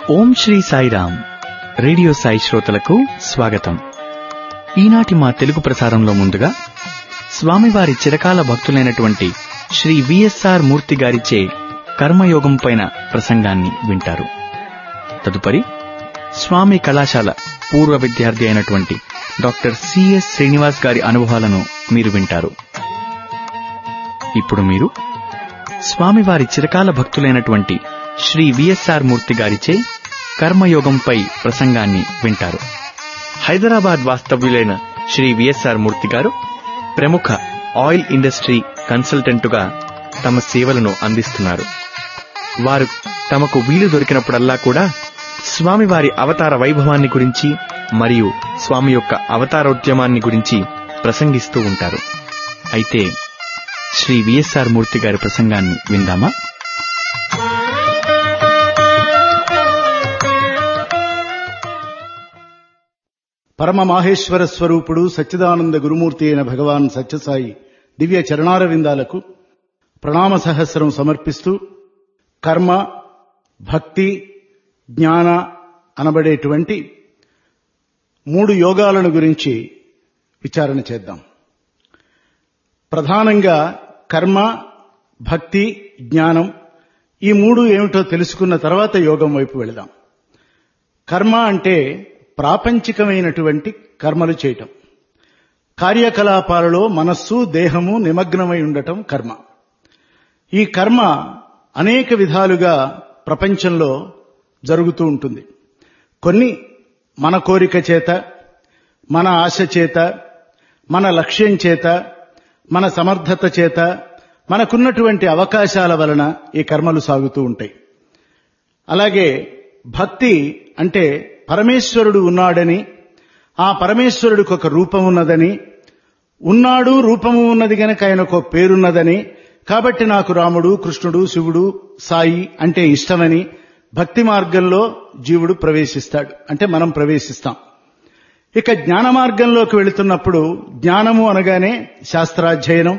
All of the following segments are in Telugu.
ఓం శ్రీ సాయిరామ్ రేడియో సాయి శ్రోతలకు స్వాగతం ఈనాటి మా తెలుగు ప్రసారంలో ముందుగా స్వామివారి చిరకాల భక్తులైనటువంటి శ్రీ విఎస్ఆర్ మూర్తి గారిచే కర్మయోగం పైన ప్రసంగాన్ని వింటారు తదుపరి స్వామి కళాశాల పూర్వ విద్యార్థి అయినటువంటి డాక్టర్ సిఎస్ శ్రీనివాస్ గారి అనుభవాలను మీరు వింటారు ఇప్పుడు మీరు స్వామివారి చిరకాల భక్తులైనటువంటి శ్రీ విఎస్ఆర్ మూర్తి గారిచే కర్మయోగంపై ప్రసంగాన్ని వింటారు హైదరాబాద్ వాస్తవ్యులైన శ్రీ విఎస్ఆర్ మూర్తి గారు ప్రముఖ ఆయిల్ ఇండస్ట్రీ కన్సల్టెంటుగా తమ సేవలను అందిస్తున్నారు వారు తమకు వీలు దొరికినప్పుడల్లా కూడా స్వామివారి అవతార వైభవాన్ని గురించి మరియు స్వామి యొక్క అవతారోద్యమాన్ని గురించి ప్రసంగిస్తూ ఉంటారు అయితే శ్రీ విఎస్ఆర్ మూర్తి గారి ప్రసంగాన్ని విందామా పరమ మాహేశ్వర స్వరూపుడు సచ్చిదానంద గురుమూర్తి అయిన భగవాన్ సత్యసాయి దివ్య చరణారవిందాలకు ప్రణామ సహస్రం సమర్పిస్తూ కర్మ భక్తి జ్ఞాన అనబడేటువంటి మూడు యోగాలను గురించి విచారణ చేద్దాం ప్రధానంగా కర్మ భక్తి జ్ఞానం ఈ మూడు ఏమిటో తెలుసుకున్న తర్వాత యోగం వైపు వెళదాం కర్మ అంటే ప్రాపంచికమైనటువంటి కర్మలు చేయటం కార్యకలాపాలలో మనస్సు దేహము నిమగ్నమై ఉండటం కర్మ ఈ కర్మ అనేక విధాలుగా ప్రపంచంలో జరుగుతూ ఉంటుంది కొన్ని మన కోరిక చేత మన ఆశ చేత మన లక్ష్యం చేత మన సమర్థత చేత మనకున్నటువంటి అవకాశాల వలన ఈ కర్మలు సాగుతూ ఉంటాయి అలాగే భక్తి అంటే పరమేశ్వరుడు ఉన్నాడని ఆ పరమేశ్వరుడికి ఒక రూపం ఉన్నదని ఉన్నాడు రూపము ఉన్నది గనక ఆయనకు పేరున్నదని కాబట్టి నాకు రాముడు కృష్ణుడు శివుడు సాయి అంటే ఇష్టమని భక్తి మార్గంలో జీవుడు ప్రవేశిస్తాడు అంటే మనం ప్రవేశిస్తాం ఇక జ్ఞాన మార్గంలోకి వెళుతున్నప్పుడు జ్ఞానము అనగానే శాస్త్రాధ్యయనం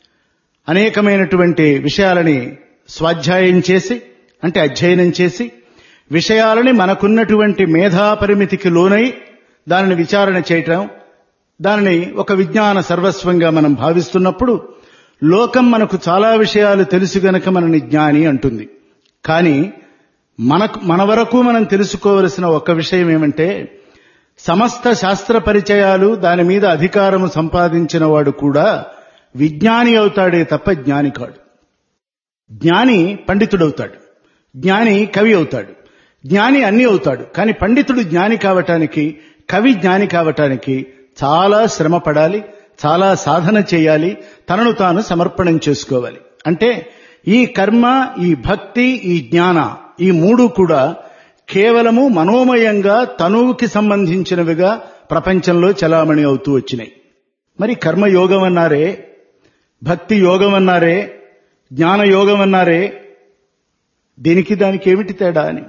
అనేకమైనటువంటి విషయాలని స్వాధ్యాయం చేసి అంటే అధ్యయనం చేసి విషయాలని మనకున్నటువంటి మేధా పరిమితికి లోనై దానిని విచారణ చేయటం దానిని ఒక విజ్ఞాన సర్వస్వంగా మనం భావిస్తున్నప్పుడు లోకం మనకు చాలా విషయాలు తెలుసు గనక మనని జ్ఞాని అంటుంది కానీ మనకు మన వరకు మనం తెలుసుకోవలసిన ఒక విషయం ఏమంటే సమస్త శాస్త్ర పరిచయాలు దాని మీద అధికారము సంపాదించిన వాడు కూడా విజ్ఞాని అవుతాడే తప్ప జ్ఞాని కాడు జ్ఞాని పండితుడవుతాడు జ్ఞాని కవి అవుతాడు జ్ఞాని అన్ని అవుతాడు కానీ పండితుడు జ్ఞాని కావటానికి కవి జ్ఞాని కావటానికి చాలా శ్రమ పడాలి చాలా సాధన చేయాలి తనను తాను సమర్పణం చేసుకోవాలి అంటే ఈ కర్మ ఈ భక్తి ఈ జ్ఞాన ఈ మూడు కూడా కేవలము మనోమయంగా తనువుకి సంబంధించినవిగా ప్రపంచంలో చలామణి అవుతూ వచ్చినాయి మరి కర్మయోగం అన్నారే భక్తి యోగం అన్నారే జ్ఞాన యోగం అన్నారే దీనికి దానికి ఏమిటి తేడా అని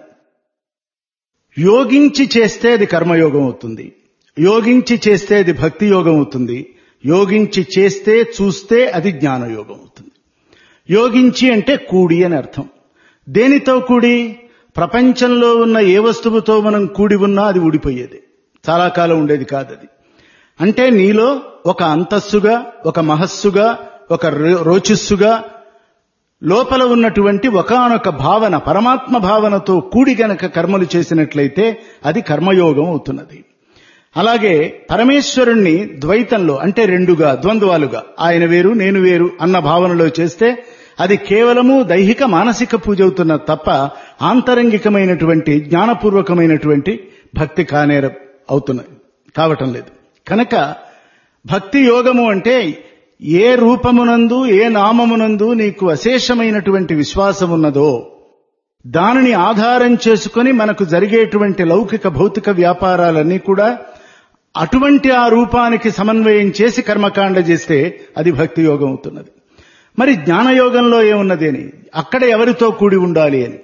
యోగించి చేస్తే అది కర్మయోగం అవుతుంది యోగించి చేస్తే అది భక్తి యోగం అవుతుంది యోగించి చేస్తే చూస్తే అది జ్ఞానయోగం అవుతుంది యోగించి అంటే కూడి అని అర్థం దేనితో కూడి ప్రపంచంలో ఉన్న ఏ వస్తువుతో మనం కూడి ఉన్నా అది ఊడిపోయేది చాలా కాలం ఉండేది కాదది అంటే నీలో ఒక అంతస్సుగా ఒక మహస్సుగా ఒక రోచిస్సుగా లోపల ఉన్నటువంటి ఒకనొక భావన పరమాత్మ భావనతో కూడి గనక కర్మలు చేసినట్లయితే అది కర్మయోగం అవుతున్నది అలాగే పరమేశ్వరుణ్ణి ద్వైతంలో అంటే రెండుగా ద్వంద్వాలుగా ఆయన వేరు నేను వేరు అన్న భావనలో చేస్తే అది కేవలము దైహిక మానసిక పూజ అవుతున్న తప్ప ఆంతరంగికమైనటువంటి జ్ఞానపూర్వకమైనటువంటి భక్తి కానేర అవుతున్నది కావటం లేదు కనుక భక్తి యోగము అంటే ఏ రూపమునందు ఏ నామమునందు నీకు అశేషమైనటువంటి విశ్వాసం ఉన్నదో దానిని ఆధారం చేసుకుని మనకు జరిగేటువంటి లౌకిక భౌతిక వ్యాపారాలన్నీ కూడా అటువంటి ఆ రూపానికి సమన్వయం చేసి కర్మకాండ చేస్తే అది భక్తి యోగం అవుతున్నది మరి జ్ఞానయోగంలో ఏమున్నది అని అక్కడ ఎవరితో కూడి ఉండాలి అని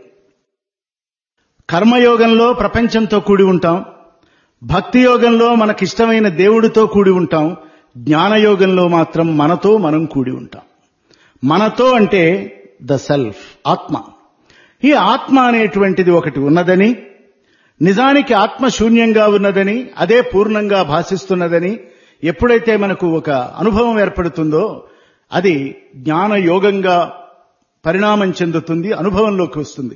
కర్మయోగంలో ప్రపంచంతో కూడి ఉంటాం భక్తి యోగంలో మనకిష్టమైన దేవుడితో కూడి ఉంటాం జ్ఞానయోగంలో మాత్రం మనతో మనం కూడి ఉంటాం మనతో అంటే ద సెల్ఫ్ ఆత్మ ఈ ఆత్మ అనేటువంటిది ఒకటి ఉన్నదని నిజానికి ఆత్మ శూన్యంగా ఉన్నదని అదే పూర్ణంగా భాషిస్తున్నదని ఎప్పుడైతే మనకు ఒక అనుభవం ఏర్పడుతుందో అది జ్ఞాన యోగంగా పరిణామం చెందుతుంది అనుభవంలోకి వస్తుంది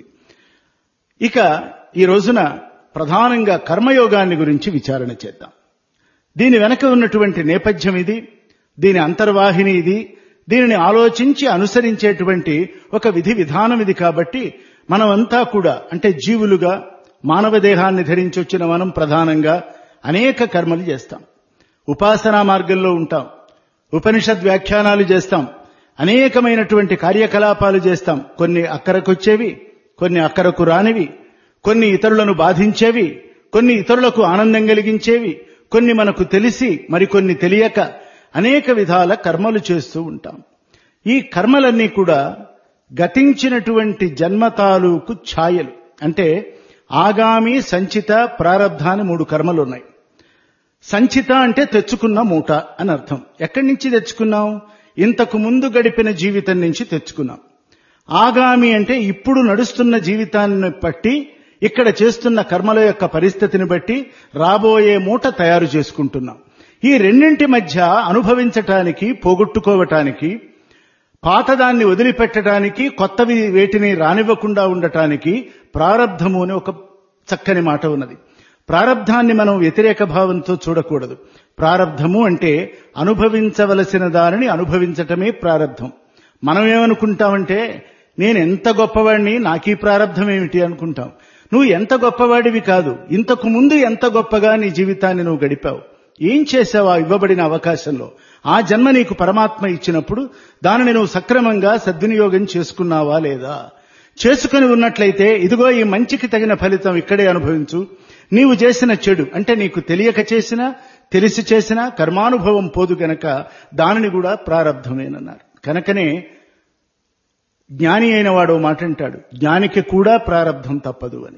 ఇక ఈ రోజున ప్రధానంగా కర్మయోగాన్ని గురించి విచారణ చేద్దాం దీని వెనక ఉన్నటువంటి నేపథ్యం ఇది దీని అంతర్వాహిని ఇది దీనిని ఆలోచించి అనుసరించేటువంటి ఒక విధి విధానం ఇది కాబట్టి మనమంతా కూడా అంటే జీవులుగా మానవ దేహాన్ని ధరించి వచ్చిన మనం ప్రధానంగా అనేక కర్మలు చేస్తాం ఉపాసనా మార్గంలో ఉంటాం ఉపనిషద్ వ్యాఖ్యానాలు చేస్తాం అనేకమైనటువంటి కార్యకలాపాలు చేస్తాం కొన్ని అక్కరకొచ్చేవి కొన్ని అక్కరకు రానివి కొన్ని ఇతరులను బాధించేవి కొన్ని ఇతరులకు ఆనందం కలిగించేవి కొన్ని మనకు తెలిసి మరికొన్ని తెలియక అనేక విధాల కర్మలు చేస్తూ ఉంటాం ఈ కర్మలన్నీ కూడా గతించినటువంటి జన్మ తాలూకు ఛాయలు అంటే ఆగామి సంచిత ప్రారబ్ధ అని మూడు కర్మలు ఉన్నాయి సంచిత అంటే తెచ్చుకున్న మూట అని అర్థం ఎక్కడి నుంచి తెచ్చుకున్నాం ఇంతకు ముందు గడిపిన జీవితం నుంచి తెచ్చుకున్నాం ఆగామి అంటే ఇప్పుడు నడుస్తున్న జీవితాన్ని బట్టి ఇక్కడ చేస్తున్న కర్మల యొక్క పరిస్థితిని బట్టి రాబోయే మూట తయారు చేసుకుంటున్నాం ఈ రెండింటి మధ్య అనుభవించటానికి పోగొట్టుకోవటానికి పాతదాన్ని వదిలిపెట్టడానికి కొత్తవి వేటిని రానివ్వకుండా ఉండటానికి ప్రారబ్ధము అని ఒక చక్కని మాట ఉన్నది ప్రారబ్ధాన్ని మనం వ్యతిరేక భావంతో చూడకూడదు ప్రారబ్ధము అంటే అనుభవించవలసిన దానిని అనుభవించటమే ప్రారబ్ధం మనం ఏమనుకుంటామంటే నేను ఎంత గొప్పవాడిని నాకీ ప్రారబ్ధం ఏమిటి అనుకుంటాం నువ్వు ఎంత గొప్పవాడివి కాదు ఇంతకు ముందు ఎంత గొప్పగా నీ జీవితాన్ని నువ్వు గడిపావు ఏం చేసావా ఇవ్వబడిన అవకాశంలో ఆ జన్మ నీకు పరమాత్మ ఇచ్చినప్పుడు దానిని నువ్వు సక్రమంగా సద్వినియోగం చేసుకున్నావా లేదా చేసుకుని ఉన్నట్లయితే ఇదిగో ఈ మంచికి తగిన ఫలితం ఇక్కడే అనుభవించు నీవు చేసిన చెడు అంటే నీకు తెలియక చేసినా తెలిసి చేసినా కర్మానుభవం పోదు గనక దానిని కూడా ప్రారంధమేనన్నారు కనుకనే జ్ఞాని అయిన వాడు మాట అంటాడు జ్ఞానికి కూడా ప్రారంధం తప్పదు అని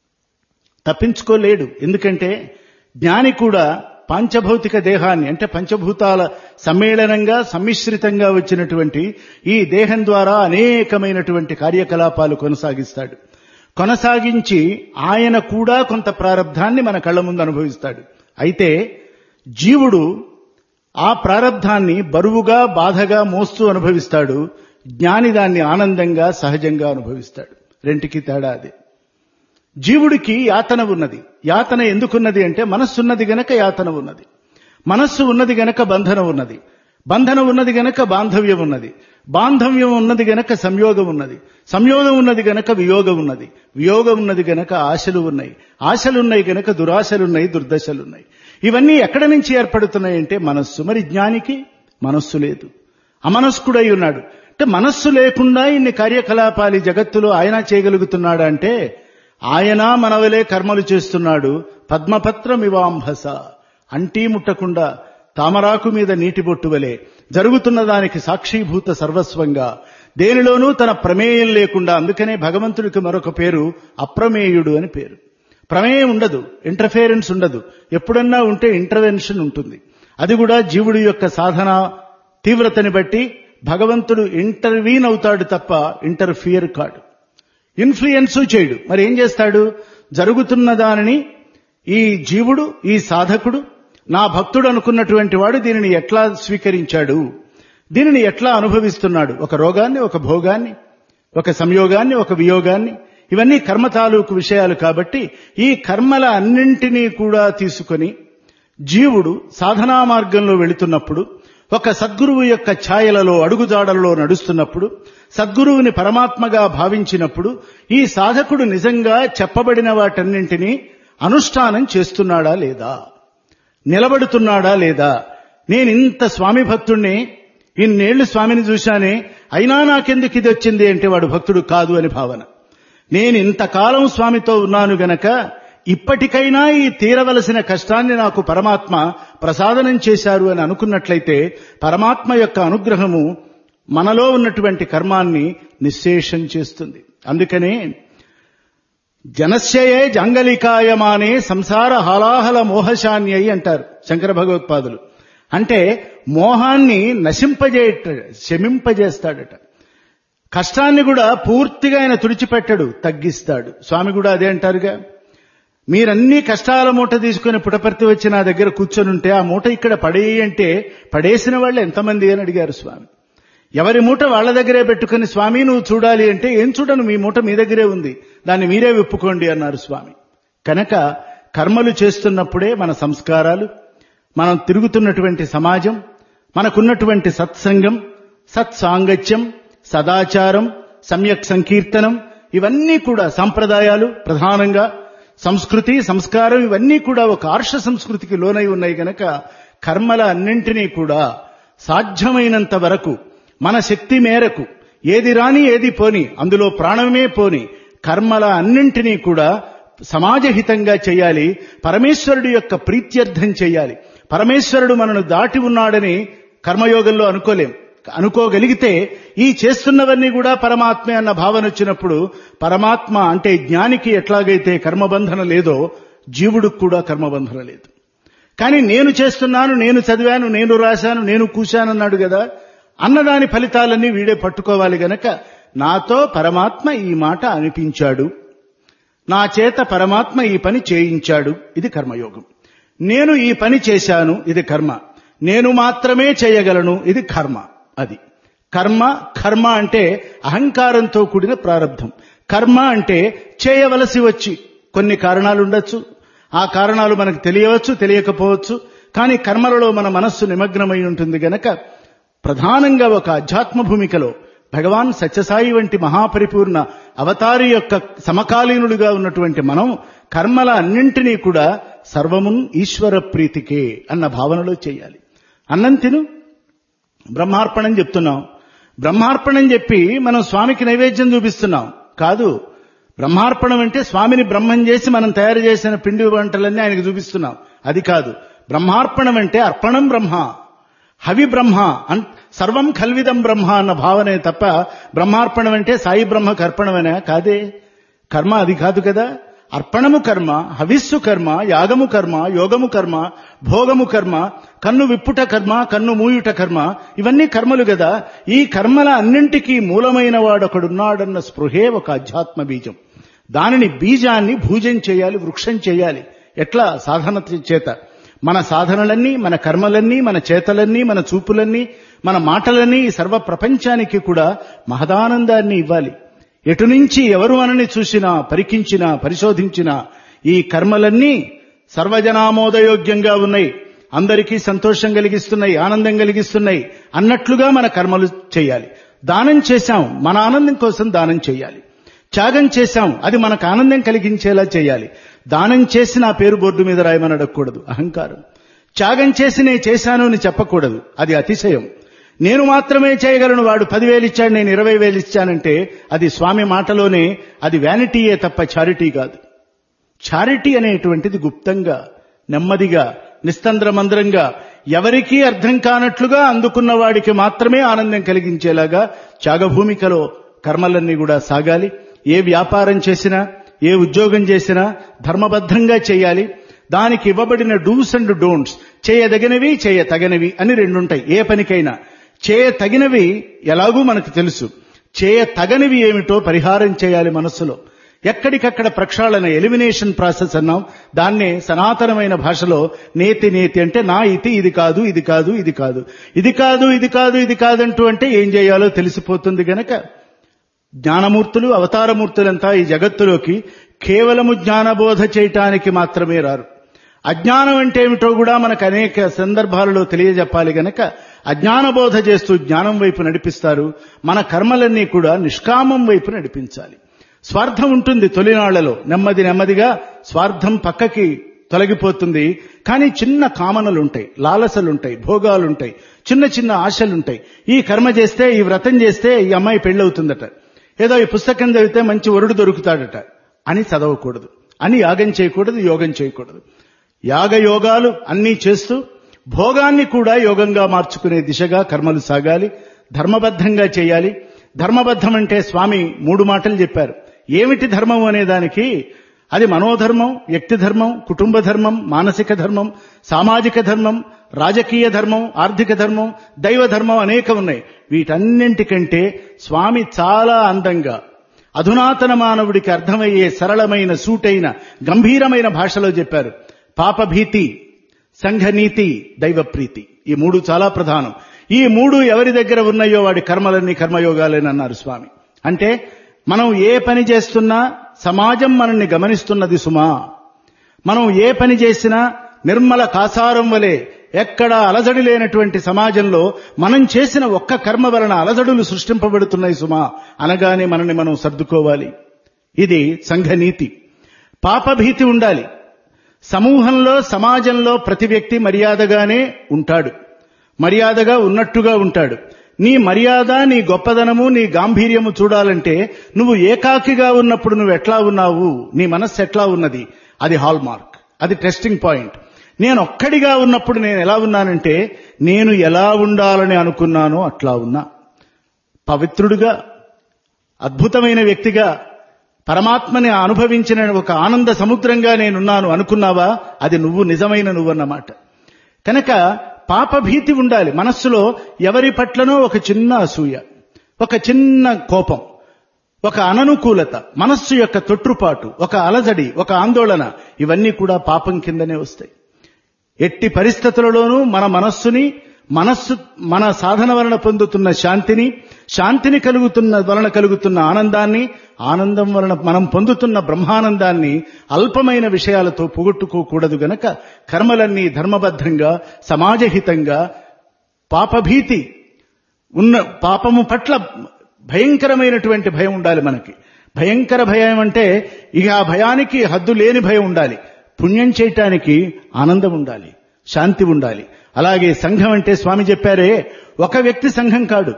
తప్పించుకోలేడు ఎందుకంటే జ్ఞాని కూడా పాంచభౌతిక దేహాన్ని అంటే పంచభూతాల సమ్మేళనంగా సమ్మిశ్రితంగా వచ్చినటువంటి ఈ దేహం ద్వారా అనేకమైనటువంటి కార్యకలాపాలు కొనసాగిస్తాడు కొనసాగించి ఆయన కూడా కొంత ప్రారంధాన్ని మన కళ్ళ ముందు అనుభవిస్తాడు అయితే జీవుడు ఆ ప్రారంధాన్ని బరువుగా బాధగా మోస్తూ అనుభవిస్తాడు జ్ఞాని దాన్ని ఆనందంగా సహజంగా అనుభవిస్తాడు రెంటికి తేడా అదే జీవుడికి యాతన ఉన్నది యాతన ఎందుకున్నది అంటే మనస్సున్నది గనక యాతన ఉన్నది మనస్సు ఉన్నది గనక బంధనం ఉన్నది బంధనం ఉన్నది గనక బాంధవ్యం ఉన్నది బాంధవ్యం ఉన్నది గనక సంయోగం ఉన్నది సంయోగం ఉన్నది గనక వియోగం ఉన్నది వియోగం ఉన్నది గనక ఆశలు ఉన్నాయి ఆశలున్నాయి గనక దురాశలున్నాయి దుర్దశలున్నాయి ఇవన్నీ ఎక్కడి నుంచి ఏర్పడుతున్నాయంటే మనస్సు మరి జ్ఞానికి మనస్సు లేదు అమనస్కుడై ఉన్నాడు అంటే మనస్సు లేకుండా ఇన్ని కార్యకలాపాలు ఈ జగత్తులో ఆయన చేయగలుగుతున్నాడా అంటే ఆయన మనవలే కర్మలు చేస్తున్నాడు పద్మపత్రమివాంభస అంటీ ముట్టకుండా తామరాకు మీద నీటి బొట్టువలే జరుగుతున్న దానికి సాక్షీభూత సర్వస్వంగా దేనిలోనూ తన ప్రమేయం లేకుండా అందుకనే భగవంతుడికి మరొక పేరు అప్రమేయుడు అని పేరు ప్రమేయం ఉండదు ఇంటర్ఫేరెన్స్ ఉండదు ఎప్పుడన్నా ఉంటే ఇంటర్వెన్షన్ ఉంటుంది అది కూడా జీవుడి యొక్క సాధన తీవ్రతని బట్టి భగవంతుడు ఇంటర్వీన్ అవుతాడు తప్ప ఇంటర్ఫియర్ కాడు ఇన్ఫ్లుయెన్స్ చేయడు మరి ఏం చేస్తాడు జరుగుతున్న దానిని ఈ జీవుడు ఈ సాధకుడు నా భక్తుడు అనుకున్నటువంటి వాడు దీనిని ఎట్లా స్వీకరించాడు దీనిని ఎట్లా అనుభవిస్తున్నాడు ఒక రోగాన్ని ఒక భోగాన్ని ఒక సంయోగాన్ని ఒక వియోగాన్ని ఇవన్నీ కర్మ తాలూకు విషయాలు కాబట్టి ఈ కర్మల అన్నింటినీ కూడా తీసుకొని జీవుడు సాధనా మార్గంలో వెళుతున్నప్పుడు ఒక సద్గురువు యొక్క ఛాయలలో అడుగుజాడల్లో నడుస్తున్నప్పుడు సద్గురువుని పరమాత్మగా భావించినప్పుడు ఈ సాధకుడు నిజంగా చెప్పబడిన వాటన్నింటినీ అనుష్ఠానం చేస్తున్నాడా లేదా నిలబడుతున్నాడా లేదా నేను ఇంత స్వామి భక్తుణ్ణి ఇన్నేళ్లు స్వామిని చూశానే అయినా నాకెందుకు ఇది వచ్చింది అంటే వాడు భక్తుడు కాదు అని భావన నేను ఇంతకాలం స్వామితో ఉన్నాను గనక ఇప్పటికైనా ఈ తీరవలసిన కష్టాన్ని నాకు పరమాత్మ ప్రసాదనం చేశారు అని అనుకున్నట్లయితే పరమాత్మ యొక్క అనుగ్రహము మనలో ఉన్నటువంటి కర్మాన్ని నిశ్శేషం చేస్తుంది అందుకనే జనస్యయే జంగలికాయమానే సంసార హాలాహల మోహశాన్యై అంటారు శంకర భగవత్పాదులు అంటే మోహాన్ని నశింపజేయట శమింపజేస్తాడట కష్టాన్ని కూడా పూర్తిగా ఆయన తుడిచిపెట్టడు తగ్గిస్తాడు స్వామి కూడా అదే అంటారుగా మీరన్ని కష్టాల మూట తీసుకుని పుటపర్తి వచ్చి నా దగ్గర కూర్చొని ఉంటే ఆ మూట ఇక్కడ పడేయి అంటే పడేసిన వాళ్ళు ఎంతమంది అని అడిగారు స్వామి ఎవరి మూట వాళ్ళ దగ్గరే పెట్టుకుని స్వామి నువ్వు చూడాలి అంటే ఏం చూడను మీ మూట మీ దగ్గరే ఉంది దాన్ని మీరే విప్పుకోండి అన్నారు స్వామి కనుక కర్మలు చేస్తున్నప్పుడే మన సంస్కారాలు మనం తిరుగుతున్నటువంటి సమాజం మనకున్నటువంటి సత్సంగం సత్సాంగత్యం సదాచారం సమ్యక్ సంకీర్తనం ఇవన్నీ కూడా సంప్రదాయాలు ప్రధానంగా సంస్కృతి సంస్కారం ఇవన్నీ కూడా ఒక ఆర్ష సంస్కృతికి లోనై ఉన్నాయి గనక కర్మల అన్నింటినీ కూడా సాధ్యమైనంత వరకు మన శక్తి మేరకు ఏది రాని ఏది పోని అందులో ప్రాణమే పోని కర్మల అన్నింటినీ కూడా సమాజహితంగా చేయాలి పరమేశ్వరుడి యొక్క ప్రీత్యర్థం చేయాలి పరమేశ్వరుడు మనను దాటి ఉన్నాడని కర్మయోగంలో అనుకోలేం అనుకోగలిగితే ఈ చేస్తున్నవన్నీ కూడా పరమాత్మే అన్న భావన వచ్చినప్పుడు పరమాత్మ అంటే జ్ఞానికి ఎట్లాగైతే కర్మబంధన లేదో జీవుడికి కూడా కర్మబంధన లేదు కానీ నేను చేస్తున్నాను నేను చదివాను నేను రాశాను నేను కూశానన్నాడు కదా అన్నదాని ఫలితాలన్నీ వీడే పట్టుకోవాలి గనక నాతో పరమాత్మ ఈ మాట అనిపించాడు నా చేత పరమాత్మ ఈ పని చేయించాడు ఇది కర్మయోగం నేను ఈ పని చేశాను ఇది కర్మ నేను మాత్రమే చేయగలను ఇది కర్మ అది కర్మ కర్మ అంటే అహంకారంతో కూడిన ప్రారంధం కర్మ అంటే చేయవలసి వచ్చి కొన్ని కారణాలు ఉండొచ్చు ఆ కారణాలు మనకు తెలియవచ్చు తెలియకపోవచ్చు కానీ కర్మలలో మన మనస్సు నిమగ్నమై ఉంటుంది గనక ప్రధానంగా ఒక అధ్యాత్మ భూమికలో భగవాన్ సత్యసాయి వంటి మహాపరిపూర్ణ అవతారి యొక్క సమకాలీనుడిగా ఉన్నటువంటి మనం కర్మల అన్నింటినీ కూడా సర్వమున్ ఈశ్వర ప్రీతికే అన్న భావనలో చేయాలి అన్నం తిను బ్రహ్మార్పణం చెప్తున్నాం బ్రహ్మార్పణం చెప్పి మనం స్వామికి నైవేద్యం చూపిస్తున్నాం కాదు బ్రహ్మార్పణం అంటే స్వామిని బ్రహ్మం చేసి మనం తయారు చేసిన పిండి వంటలన్నీ ఆయనకు చూపిస్తున్నాం అది కాదు బ్రహ్మార్పణం అంటే అర్పణం బ్రహ్మ హవి బ్రహ్మ అన్ సర్వం కల్విదం బ్రహ్మ అన్న భావనే తప్ప బ్రహ్మార్పణం అంటే సాయి బ్రహ్మకు అర్పణమనే కాదే కర్మ అది కాదు కదా అర్పణము కర్మ హవిస్సు కర్మ యాగము కర్మ యోగము కర్మ భోగము కర్మ కన్ను విప్పుట కర్మ కన్ను మూయుట కర్మ ఇవన్నీ కర్మలు కదా ఈ కర్మల అన్నింటికీ మూలమైన వాడొకడున్నాడన్న స్పృహే ఒక అధ్యాత్మ బీజం దానిని బీజాన్ని భూజం చేయాలి వృక్షం చేయాలి ఎట్లా సాధన చేత మన సాధనలన్నీ మన కర్మలన్నీ మన చేతలన్నీ మన చూపులన్నీ మన మాటలన్నీ ఈ సర్వ ప్రపంచానికి కూడా మహదానందాన్ని ఇవ్వాలి ఎటు నుంచి ఎవరు మనని చూసినా పరికించినా పరిశోధించినా ఈ కర్మలన్నీ సర్వజనామోదయోగ్యంగా ఉన్నాయి అందరికీ సంతోషం కలిగిస్తున్నాయి ఆనందం కలిగిస్తున్నాయి అన్నట్లుగా మన కర్మలు చేయాలి దానం చేశాం మన ఆనందం కోసం దానం చేయాలి త్యాగం చేశాం అది మనకు ఆనందం కలిగించేలా చేయాలి దానం చేసి నా పేరు బోర్డు మీద రాయమని అడగకూడదు అహంకారం త్యాగం చేసి నేను చేశాను అని చెప్పకూడదు అది అతిశయం నేను మాత్రమే చేయగలను వాడు పదివేలు ఇచ్చాడు నేను ఇరవై వేలు ఇచ్చానంటే అది స్వామి మాటలోనే అది వ్యానిటీయే తప్ప చారిటీ కాదు చారిటీ అనేటువంటిది గుప్తంగా నెమ్మదిగా నిస్తంద్రమంద్రంగా ఎవరికీ అర్థం కానట్లుగా అందుకున్న వాడికి మాత్రమే ఆనందం కలిగించేలాగా త్యాగభూమికలో కర్మలన్నీ కూడా సాగాలి ఏ వ్యాపారం చేసినా ఏ ఉద్యోగం చేసినా ధర్మబద్ధంగా చేయాలి దానికి ఇవ్వబడిన డూస్ అండ్ డోంట్స్ చేయదగినవి చేయతగనివి అని రెండుంటాయి ఏ పనికైనా చేయతగినవి ఎలాగూ మనకు తెలుసు చేయతగనివి ఏమిటో పరిహారం చేయాలి మనస్సులో ఎక్కడికక్కడ ప్రక్షాళన ఎలిమినేషన్ ప్రాసెస్ అన్నాం దాన్నే సనాతనమైన భాషలో నేతి నేతి అంటే నా ఇతి ఇది కాదు ఇది కాదు ఇది కాదు ఇది కాదు ఇది కాదు ఇది కాదంటూ అంటే ఏం చేయాలో తెలిసిపోతుంది గనక జ్ఞానమూర్తులు అవతారమూర్తులంతా ఈ జగత్తులోకి కేవలము జ్ఞానబోధ చేయటానికి మాత్రమే రారు అజ్ఞానం అంటే ఏమిటో కూడా మనకు అనేక సందర్భాలలో తెలియజెప్పాలి గనక అజ్ఞానబోధ చేస్తూ జ్ఞానం వైపు నడిపిస్తారు మన కర్మలన్నీ కూడా నిష్కామం వైపు నడిపించాలి స్వార్థం ఉంటుంది తొలినాళ్లలో నెమ్మది నెమ్మదిగా స్వార్థం పక్కకి తొలగిపోతుంది కానీ చిన్న కామనలుంటాయి లాలసలుంటాయి భోగాలుంటాయి చిన్న చిన్న ఆశలుంటాయి ఈ కర్మ చేస్తే ఈ వ్రతం చేస్తే ఈ అమ్మాయి పెళ్ళవుతుందట ఏదో ఈ పుస్తకం చదివితే మంచి వరుడు దొరుకుతాడట అని చదవకూడదు అని యాగం చేయకూడదు యోగం చేయకూడదు యాగ యోగాలు అన్నీ చేస్తూ భోగాన్ని కూడా యోగంగా మార్చుకునే దిశగా కర్మలు సాగాలి ధర్మబద్ధంగా చేయాలి ధర్మబద్ధం అంటే స్వామి మూడు మాటలు చెప్పారు ఏమిటి ధర్మం అనే దానికి అది మనోధర్మం వ్యక్తి ధర్మం కుటుంబ ధర్మం మానసిక ధర్మం సామాజిక ధర్మం రాజకీయ ధర్మం ఆర్థిక ధర్మం దైవ ధర్మం అనేక ఉన్నాయి వీటన్నింటికంటే స్వామి చాలా అందంగా అధునాతన మానవుడికి అర్థమయ్యే సరళమైన సూటైన గంభీరమైన భాషలో చెప్పారు పాపభీతి సంఘనీతి దైవప్రీతి ఈ మూడు చాలా ప్రధానం ఈ మూడు ఎవరి దగ్గర ఉన్నాయో వాడి కర్మలన్నీ కర్మయోగాలేనన్నారు స్వామి అంటే మనం ఏ పని చేస్తున్నా సమాజం మనల్ని గమనిస్తున్నది సుమా మనం ఏ పని చేసినా నిర్మల కాసారం వలె ఎక్కడ అలజడి లేనటువంటి సమాజంలో మనం చేసిన ఒక్క కర్మ వలన అలజడులు సృష్టింపబడుతున్నాయి సుమా అనగానే మనల్ని మనం సర్దుకోవాలి ఇది సంఘనీతి పాపభీతి ఉండాలి సమూహంలో సమాజంలో ప్రతి వ్యక్తి మర్యాదగానే ఉంటాడు మర్యాదగా ఉన్నట్టుగా ఉంటాడు నీ మర్యాద నీ గొప్పదనము నీ గాంభీర్యము చూడాలంటే నువ్వు ఏకాకిగా ఉన్నప్పుడు నువ్వు ఎట్లా ఉన్నావు నీ మనస్సు ఎట్లా ఉన్నది అది హాల్ మార్క్ అది టెస్టింగ్ పాయింట్ నేను ఒక్కడిగా ఉన్నప్పుడు నేను ఎలా ఉన్నానంటే నేను ఎలా ఉండాలని అనుకున్నానో అట్లా ఉన్నా పవిత్రుడిగా అద్భుతమైన వ్యక్తిగా పరమాత్మని అనుభవించిన ఒక ఆనంద సముద్రంగా నేనున్నాను అనుకున్నావా అది నువ్వు నిజమైన నువ్వన్నమాట కనుక పాపభీతి ఉండాలి మనస్సులో ఎవరి పట్లనో ఒక చిన్న అసూయ ఒక చిన్న కోపం ఒక అననుకూలత మనస్సు యొక్క తొట్టుపాటు ఒక అలజడి ఒక ఆందోళన ఇవన్నీ కూడా పాపం కిందనే వస్తాయి ఎట్టి పరిస్థితులలోనూ మన మనస్సుని మనస్సు మన సాధన వలన పొందుతున్న శాంతిని శాంతిని కలుగుతున్న వలన కలుగుతున్న ఆనందాన్ని ఆనందం వలన మనం పొందుతున్న బ్రహ్మానందాన్ని అల్పమైన విషయాలతో పోగొట్టుకోకూడదు గనక కర్మలన్నీ ధర్మబద్ధంగా సమాజహితంగా పాపభీతి ఉన్న పాపము పట్ల భయంకరమైనటువంటి భయం ఉండాలి మనకి భయంకర భయం అంటే ఇక ఆ భయానికి హద్దు లేని భయం ఉండాలి పుణ్యం చేయటానికి ఆనందం ఉండాలి శాంతి ఉండాలి అలాగే సంఘం అంటే స్వామి చెప్పారే ఒక వ్యక్తి సంఘం కాదు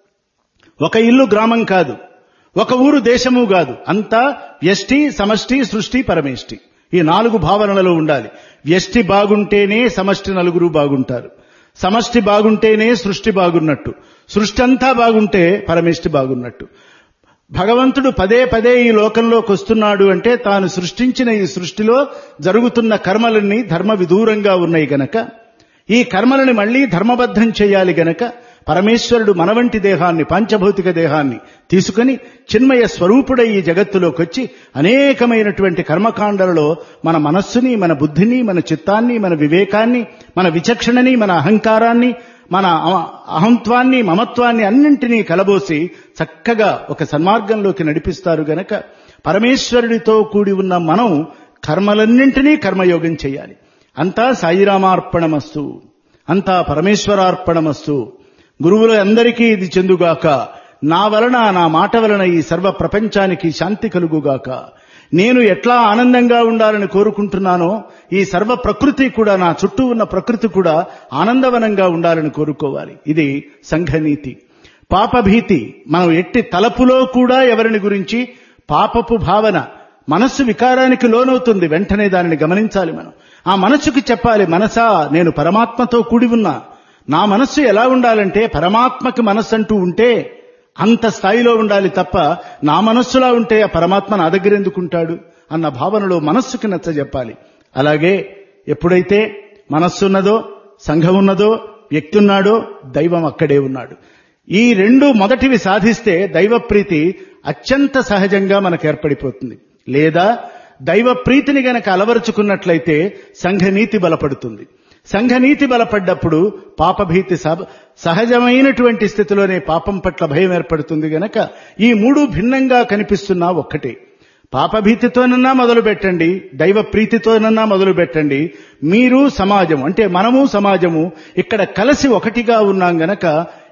ఒక ఇల్లు గ్రామం కాదు ఒక ఊరు దేశము కాదు అంతా వ్యష్టి సమష్టి సృష్టి పరమేష్టి ఈ నాలుగు భావనలలో ఉండాలి వ్యష్టి బాగుంటేనే సమష్టి నలుగురు బాగుంటారు సమష్టి బాగుంటేనే సృష్టి బాగున్నట్టు సృష్టి అంతా బాగుంటే పరమేష్టి బాగున్నట్టు భగవంతుడు పదే పదే ఈ లోకంలోకి వస్తున్నాడు అంటే తాను సృష్టించిన ఈ సృష్టిలో జరుగుతున్న కర్మలన్నీ ధర్మ విదూరంగా ఉన్నాయి గనక ఈ కర్మలని మళ్లీ ధర్మబద్ధం చేయాలి గనక పరమేశ్వరుడు మన వంటి దేహాన్ని పాంచభౌతిక దేహాన్ని తీసుకుని చిన్మయ స్వరూపుడై ఈ జగత్తులోకి వచ్చి అనేకమైనటువంటి కర్మకాండలలో మన మనస్సుని మన బుద్ధిని మన చిత్తాన్ని మన వివేకాన్ని మన విచక్షణని మన అహంకారాన్ని మన అహంత్వాన్ని మమత్వాన్ని అన్నింటినీ కలబోసి చక్కగా ఒక సన్మార్గంలోకి నడిపిస్తారు గనక పరమేశ్వరుడితో కూడి ఉన్న మనం కర్మలన్నింటినీ కర్మయోగం చేయాలి అంతా సాయిరామార్పణమస్తు అంతా పరమేశ్వరార్పణమస్తు గురువుల అందరికీ ఇది చెందుగాక నా వలన నా మాట వలన ఈ సర్వ ప్రపంచానికి శాంతి కలుగుగాక నేను ఎట్లా ఆనందంగా ఉండాలని కోరుకుంటున్నానో ఈ సర్వ ప్రకృతి కూడా నా చుట్టూ ఉన్న ప్రకృతి కూడా ఆనందవనంగా ఉండాలని కోరుకోవాలి ఇది సంఘనీతి పాపభీతి మనం ఎట్టి తలపులో కూడా ఎవరిని గురించి పాపపు భావన మనస్సు వికారానికి లోనవుతుంది వెంటనే దానిని గమనించాలి మనం ఆ మనస్సుకి చెప్పాలి మనసా నేను పరమాత్మతో కూడి ఉన్నా నా మనస్సు ఎలా ఉండాలంటే పరమాత్మకి మనస్సు అంటూ ఉంటే అంత స్థాయిలో ఉండాలి తప్ప నా మనస్సులా ఉంటే ఆ పరమాత్మ నా దగ్గర ఎందుకుంటాడు అన్న భావనలో మనస్సుకి నచ్చ చెప్పాలి అలాగే ఎప్పుడైతే మనస్సున్నదో సంఘం ఉన్నదో వ్యక్తి ఉన్నాడో దైవం అక్కడే ఉన్నాడు ఈ రెండు మొదటివి సాధిస్తే దైవ ప్రీతి అత్యంత సహజంగా మనకు ఏర్పడిపోతుంది లేదా దైవ ప్రీతిని గనక అలవరుచుకున్నట్లయితే సంఘనీతి బలపడుతుంది సంఘనీతి బలపడ్డప్పుడు పాపభీతి సహజమైనటువంటి స్థితిలోనే పాపం పట్ల భయం ఏర్పడుతుంది గనక ఈ మూడు భిన్నంగా కనిపిస్తున్నా ఒక్కటే పాపభీతితోనన్నా మొదలు పెట్టండి దైవ ప్రీతితోనన్నా మొదలు పెట్టండి మీరు సమాజం అంటే మనము సమాజము ఇక్కడ కలిసి ఒకటిగా ఉన్నాం గనక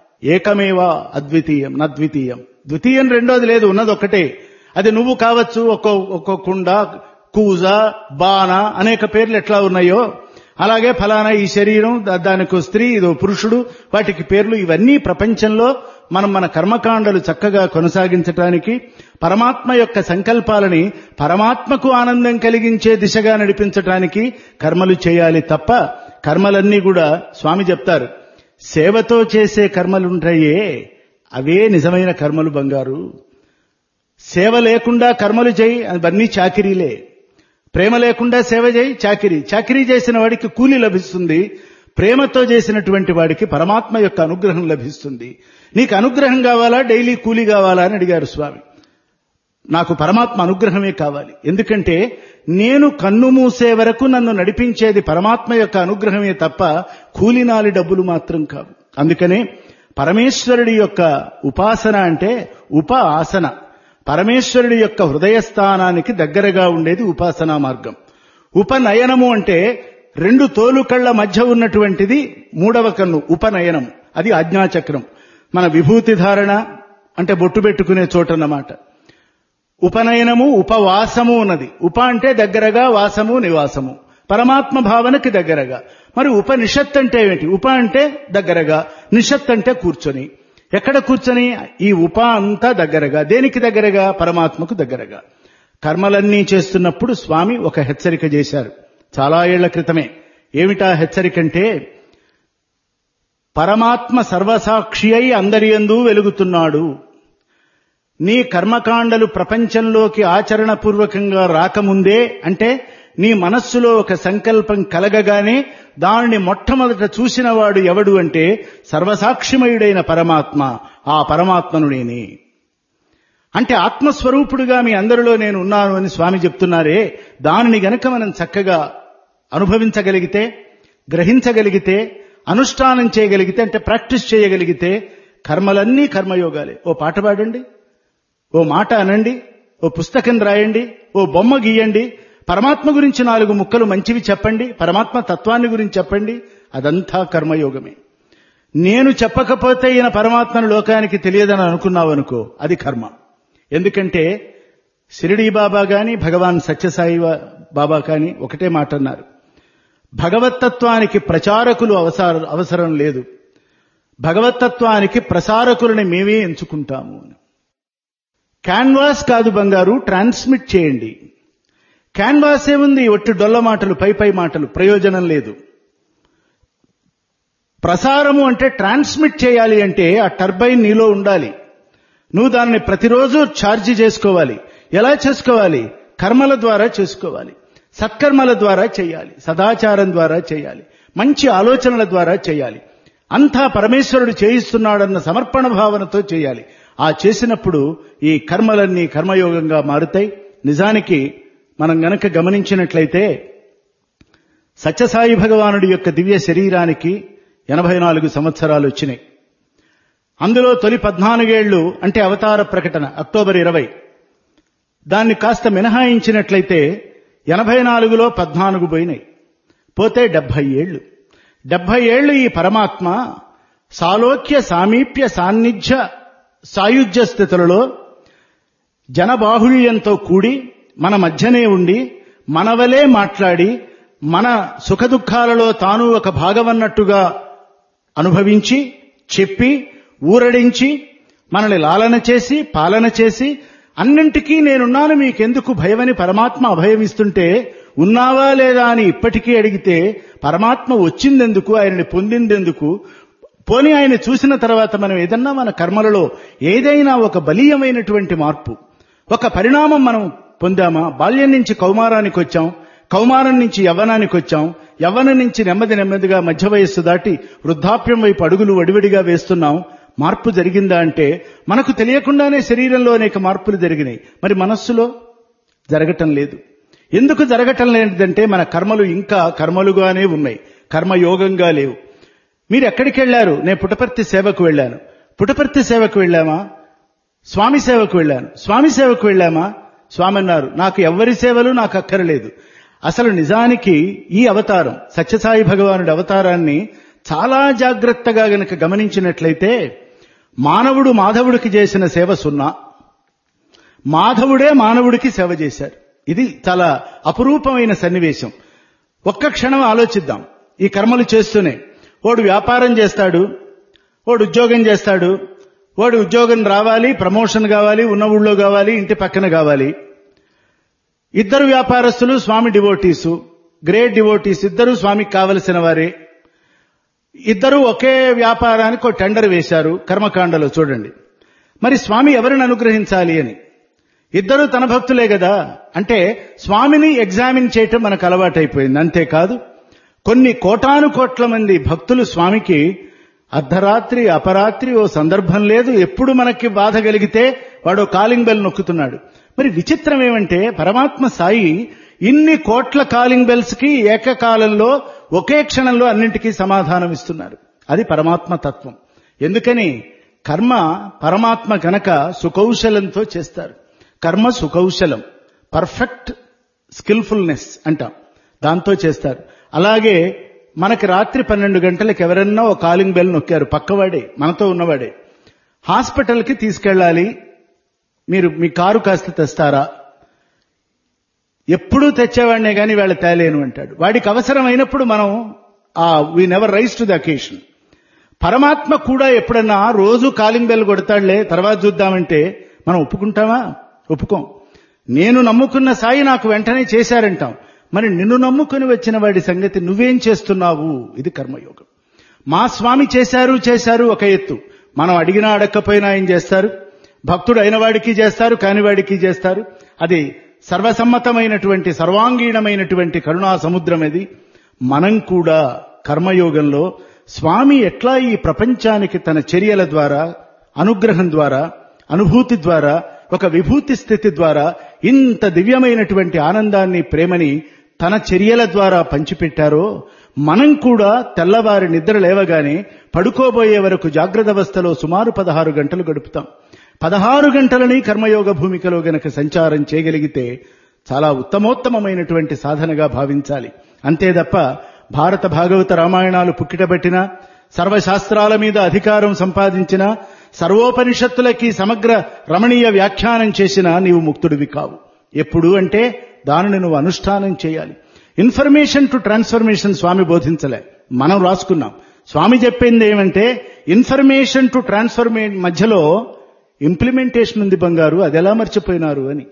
ఏకమేవా అద్వితీయం నద్వితీయం ద్వితీయం రెండోది లేదు ఉన్నది ఒకటే అది నువ్వు కావచ్చు ఒక్కో ఒక్కో కుండ కూజ బాణ అనేక పేర్లు ఎట్లా ఉన్నాయో అలాగే ఫలానా ఈ శరీరం దానికి స్త్రీ ఇదో పురుషుడు వాటికి పేర్లు ఇవన్నీ ప్రపంచంలో మనం మన కర్మకాండలు చక్కగా కొనసాగించటానికి పరమాత్మ యొక్క సంకల్పాలని పరమాత్మకు ఆనందం కలిగించే దిశగా నడిపించటానికి కర్మలు చేయాలి తప్ప కర్మలన్నీ కూడా స్వామి చెప్తారు సేవతో చేసే కర్మలుంటాయే అవే నిజమైన కర్మలు బంగారు సేవ లేకుండా కర్మలు చేయి అవన్నీ చాకిరీలే ప్రేమ లేకుండా సేవ చేయి చాకిరీ చాకిరీ చేసిన వాడికి కూలి లభిస్తుంది ప్రేమతో చేసినటువంటి వాడికి పరమాత్మ యొక్క అనుగ్రహం లభిస్తుంది నీకు అనుగ్రహం కావాలా డైలీ కూలి కావాలా అని అడిగారు స్వామి నాకు పరమాత్మ అనుగ్రహమే కావాలి ఎందుకంటే నేను కన్ను మూసే వరకు నన్ను నడిపించేది పరమాత్మ యొక్క అనుగ్రహమే తప్ప కూలినాలి డబ్బులు మాత్రం కావు అందుకనే పరమేశ్వరుడి యొక్క ఉపాసన అంటే ఉప ఆసన పరమేశ్వరుడి యొక్క హృదయస్థానానికి దగ్గరగా ఉండేది ఉపాసనా మార్గం ఉపనయనము అంటే రెండు తోలుకళ్ల మధ్య ఉన్నటువంటిది మూడవ కన్ను ఉపనయనం అది ఆజ్ఞాచక్రం మన విభూతి ధారణ అంటే బొట్టు పెట్టుకునే చోటన్నమాట ఉపనయనము ఉపవాసము ఉన్నది ఉప అంటే దగ్గరగా వాసము నివాసము పరమాత్మ భావనకి దగ్గరగా మరి ఉపనిషత్ అంటే ఏమిటి ఉప అంటే దగ్గరగా నిషత్ అంటే కూర్చొని ఎక్కడ కూర్చొని ఈ ఉప అంతా దగ్గరగా దేనికి దగ్గరగా పరమాత్మకు దగ్గరగా కర్మలన్నీ చేస్తున్నప్పుడు స్వామి ఒక హెచ్చరిక చేశారు చాలా ఏళ్ల క్రితమే ఏమిటా హెచ్చరిక అంటే పరమాత్మ సర్వసాక్షి అయి అందరి యందు వెలుగుతున్నాడు నీ కర్మకాండలు ప్రపంచంలోకి ఆచరణపూర్వకంగా రాకముందే అంటే నీ మనస్సులో ఒక సంకల్పం కలగగానే దానిని మొట్టమొదట చూసినవాడు ఎవడు అంటే సర్వసాక్షిమయుడైన పరమాత్మ ఆ పరమాత్మను నేనే అంటే ఆత్మస్వరూపుడుగా మీ అందరిలో నేను ఉన్నాను అని స్వామి చెప్తున్నారే దానిని గనక మనం చక్కగా అనుభవించగలిగితే గ్రహించగలిగితే అనుష్ఠానం చేయగలిగితే అంటే ప్రాక్టీస్ చేయగలిగితే కర్మలన్నీ కర్మయోగాలే ఓ పాట పాడండి ఓ మాట అనండి ఓ పుస్తకం రాయండి ఓ బొమ్మ గీయండి పరమాత్మ గురించి నాలుగు ముక్కలు మంచివి చెప్పండి పరమాత్మ తత్వాన్ని గురించి చెప్పండి అదంతా కర్మయోగమే నేను చెప్పకపోతే ఈయన పరమాత్మను లోకానికి తెలియదని అనుకున్నావనుకో అది కర్మ ఎందుకంటే షిరిడీ బాబా గాని భగవాన్ సత్యసాయి బాబా కాని ఒకటే మాట అన్నారు భగవత్తత్వానికి ప్రచారకులు అవసరం అవసరం లేదు భగవత్తత్వానికి ప్రసారకులని మేమే ఎంచుకుంటాము క్యాన్వాస్ కాదు బంగారు ట్రాన్స్మిట్ చేయండి క్యాన్వాస్ ఏముంది ఒట్టి డొల్ల మాటలు పై పై మాటలు ప్రయోజనం లేదు ప్రసారము అంటే ట్రాన్స్మిట్ చేయాలి అంటే ఆ టర్బైన్ నీలో ఉండాలి నువ్వు దాన్ని ప్రతిరోజు ఛార్జ్ చేసుకోవాలి ఎలా చేసుకోవాలి కర్మల ద్వారా చేసుకోవాలి సత్కర్మల ద్వారా చేయాలి సదాచారం ద్వారా చేయాలి మంచి ఆలోచనల ద్వారా చేయాలి అంతా పరమేశ్వరుడు చేయిస్తున్నాడన్న సమర్పణ భావనతో చేయాలి ఆ చేసినప్పుడు ఈ కర్మలన్నీ కర్మయోగంగా మారుతాయి నిజానికి మనం గనక గమనించినట్లయితే సత్యసాయి భగవానుడి యొక్క దివ్య శరీరానికి ఎనభై నాలుగు సంవత్సరాలు వచ్చినాయి అందులో తొలి పద్నాలుగేళ్లు అంటే అవతార ప్రకటన అక్టోబర్ ఇరవై దాన్ని కాస్త మినహాయించినట్లయితే ఎనభై నాలుగులో పద్నాలుగు పోయినాయి పోతే డెబ్బై ఏళ్లు డెబ్బై ఏళ్లు ఈ పరమాత్మ సాలోక్య సామీప్య సాన్నిధ్య సాయుధ్య స్థితులలో జనబాహుళ్యంతో కూడి మన మధ్యనే ఉండి మనవలే మాట్లాడి మన సుఖదుఖాలలో తాను ఒక భాగమన్నట్టుగా అనుభవించి చెప్పి ఊరడించి మనల్ని లాలన చేసి పాలన చేసి అన్నింటికీ నేనున్నాను మీకెందుకు భయమని పరమాత్మ అభయమిస్తుంటే ఉన్నావా లేదా అని ఇప్పటికీ అడిగితే పరమాత్మ వచ్చిందెందుకు ఆయనని పొందిందెందుకు పోని ఆయన చూసిన తర్వాత మనం ఏదన్నా మన కర్మలలో ఏదైనా ఒక బలీయమైనటువంటి మార్పు ఒక పరిణామం మనం పొందామా బాల్యం నుంచి కౌమారానికి వచ్చాం కౌమారం నుంచి యవ్వనానికి వచ్చాం యవ్వనం నుంచి నెమ్మది నెమ్మదిగా మధ్య వయస్సు దాటి వృద్ధాప్యం వైపు అడుగులు వడివడిగా వేస్తున్నాం మార్పు జరిగిందా అంటే మనకు తెలియకుండానే శరీరంలో అనేక మార్పులు జరిగినాయి మరి మనస్సులో జరగటం లేదు ఎందుకు జరగటం లేదంటే మన కర్మలు ఇంకా కర్మలుగానే ఉన్నాయి కర్మయోగంగా లేవు మీరు ఎక్కడికి వెళ్లారు నేను పుటపర్తి సేవకు వెళ్ళాను పుటపర్తి సేవకు వెళ్ళామా స్వామి సేవకు వెళ్ళాను స్వామి సేవకు వెళ్ళామా స్వామి అన్నారు నాకు ఎవ్వరి సేవలు నాకు అక్కరలేదు అసలు నిజానికి ఈ అవతారం సత్యసాయి భగవానుడి అవతారాన్ని చాలా జాగ్రత్తగా గనక గమనించినట్లయితే మానవుడు మాధవుడికి చేసిన సేవ సున్నా మాధవుడే మానవుడికి సేవ చేశారు ఇది చాలా అపురూపమైన సన్నివేశం ఒక్క క్షణం ఆలోచిద్దాం ఈ కర్మలు చేస్తూనే వాడు వ్యాపారం చేస్తాడు వాడు ఉద్యోగం చేస్తాడు వాడు ఉద్యోగం రావాలి ప్రమోషన్ కావాలి ఉన్న ఊళ్ళో కావాలి ఇంటి పక్కన కావాలి ఇద్దరు వ్యాపారస్తులు స్వామి డివోటీసు గ్రేట్ డివోటీస్ ఇద్దరు స్వామికి కావలసిన వారే ఇద్దరు ఒకే వ్యాపారానికి ఒక టెండర్ వేశారు కర్మకాండలో చూడండి మరి స్వామి ఎవరిని అనుగ్రహించాలి అని ఇద్దరు తన భక్తులే కదా అంటే స్వామిని ఎగ్జామిన్ చేయటం మనకు అలవాటైపోయింది అంతేకాదు కొన్ని కోటాను కోట్ల మంది భక్తులు స్వామికి అర్ధరాత్రి అపరాత్రి ఓ సందర్భం లేదు ఎప్పుడు మనకి బాధ కలిగితే వాడు కాలింగ్ బెల్ నొక్కుతున్నాడు మరి విచిత్రం ఏమంటే పరమాత్మ సాయి ఇన్ని కోట్ల కాలింగ్ బెల్స్ కి ఏకకాలంలో ఒకే క్షణంలో అన్నింటికీ సమాధానం ఇస్తున్నారు అది పరమాత్మ తత్వం ఎందుకని కర్మ పరమాత్మ గనక సుకౌశలంతో చేస్తారు కర్మ సుకౌశలం పర్ఫెక్ట్ స్కిల్ఫుల్నెస్ అంటాం దాంతో చేస్తారు అలాగే మనకి రాత్రి పన్నెండు గంటలకు ఎవరన్నా ఒక కాలింగ్ బెల్ నొక్కారు పక్కవాడే మనతో ఉన్నవాడే హాస్పిటల్కి తీసుకెళ్ళాలి మీరు మీ కారు కాస్త తెస్తారా ఎప్పుడూ తెచ్చేవాడినే గాని వాళ్ళ తేలేను అంటాడు వాడికి అవసరమైనప్పుడు మనం we never rise to the occasion పరమాత్మ కూడా ఎప్పుడన్నా రోజు కాలింగ్ బెల్ కొడతాడులే తర్వాత చూద్దామంటే మనం ఒప్పుకుంటామా ఒప్పుకోం నేను నమ్ముకున్న సాయి నాకు వెంటనే చేశారంటాం మరి నిన్ను నమ్ముకుని వచ్చిన వాడి సంగతి నువ్వేం చేస్తున్నావు ఇది కర్మయోగం మా స్వామి చేశారు చేశారు ఒక ఎత్తు మనం అడిగినా అడగకపోయినా ఏం చేస్తారు భక్తుడు అయిన వాడికి చేస్తారు కాని వాడికి చేస్తారు అది సర్వసమ్మతమైనటువంటి సర్వాంగీణమైనటువంటి కరుణా సముద్రం అది మనం కూడా కర్మయోగంలో స్వామి ఎట్లా ఈ ప్రపంచానికి తన చర్యల ద్వారా అనుగ్రహం ద్వారా అనుభూతి ద్వారా ఒక విభూతి స్థితి ద్వారా ఇంత దివ్యమైనటువంటి ఆనందాన్ని ప్రేమని తన చర్యల ద్వారా పంచిపెట్టారో మనం కూడా తెల్లవారి నిద్ర లేవగానే పడుకోబోయే వరకు జాగ్రత్త అవస్థలో సుమారు పదహారు గంటలు గడుపుతాం పదహారు గంటలని కర్మయోగ భూమికలో గనక సంచారం చేయగలిగితే చాలా ఉత్తమోత్తమమైనటువంటి సాధనగా భావించాలి అంతే తప్ప భారత భాగవత రామాయణాలు పుక్కిటబెట్టిన సర్వశాస్త్రాల మీద అధికారం సంపాదించిన సర్వోపనిషత్తులకి సమగ్ర రమణీయ వ్యాఖ్యానం చేసిన నీవు ముక్తుడివి కావు ఎప్పుడు అంటే దానిని నువ్వు అనుష్ఠానం చేయాలి ఇన్ఫర్మేషన్ టు ట్రాన్స్ఫర్మేషన్ స్వామి బోధించలే మనం రాసుకున్నాం స్వామి చెప్పింది ఏమంటే ఇన్ఫర్మేషన్ టు ట్రాన్స్ఫర్మే మధ్యలో ఇంప్లిమెంటేషన్ ఉంది బంగారు అది ఎలా మర్చిపోయినారు అని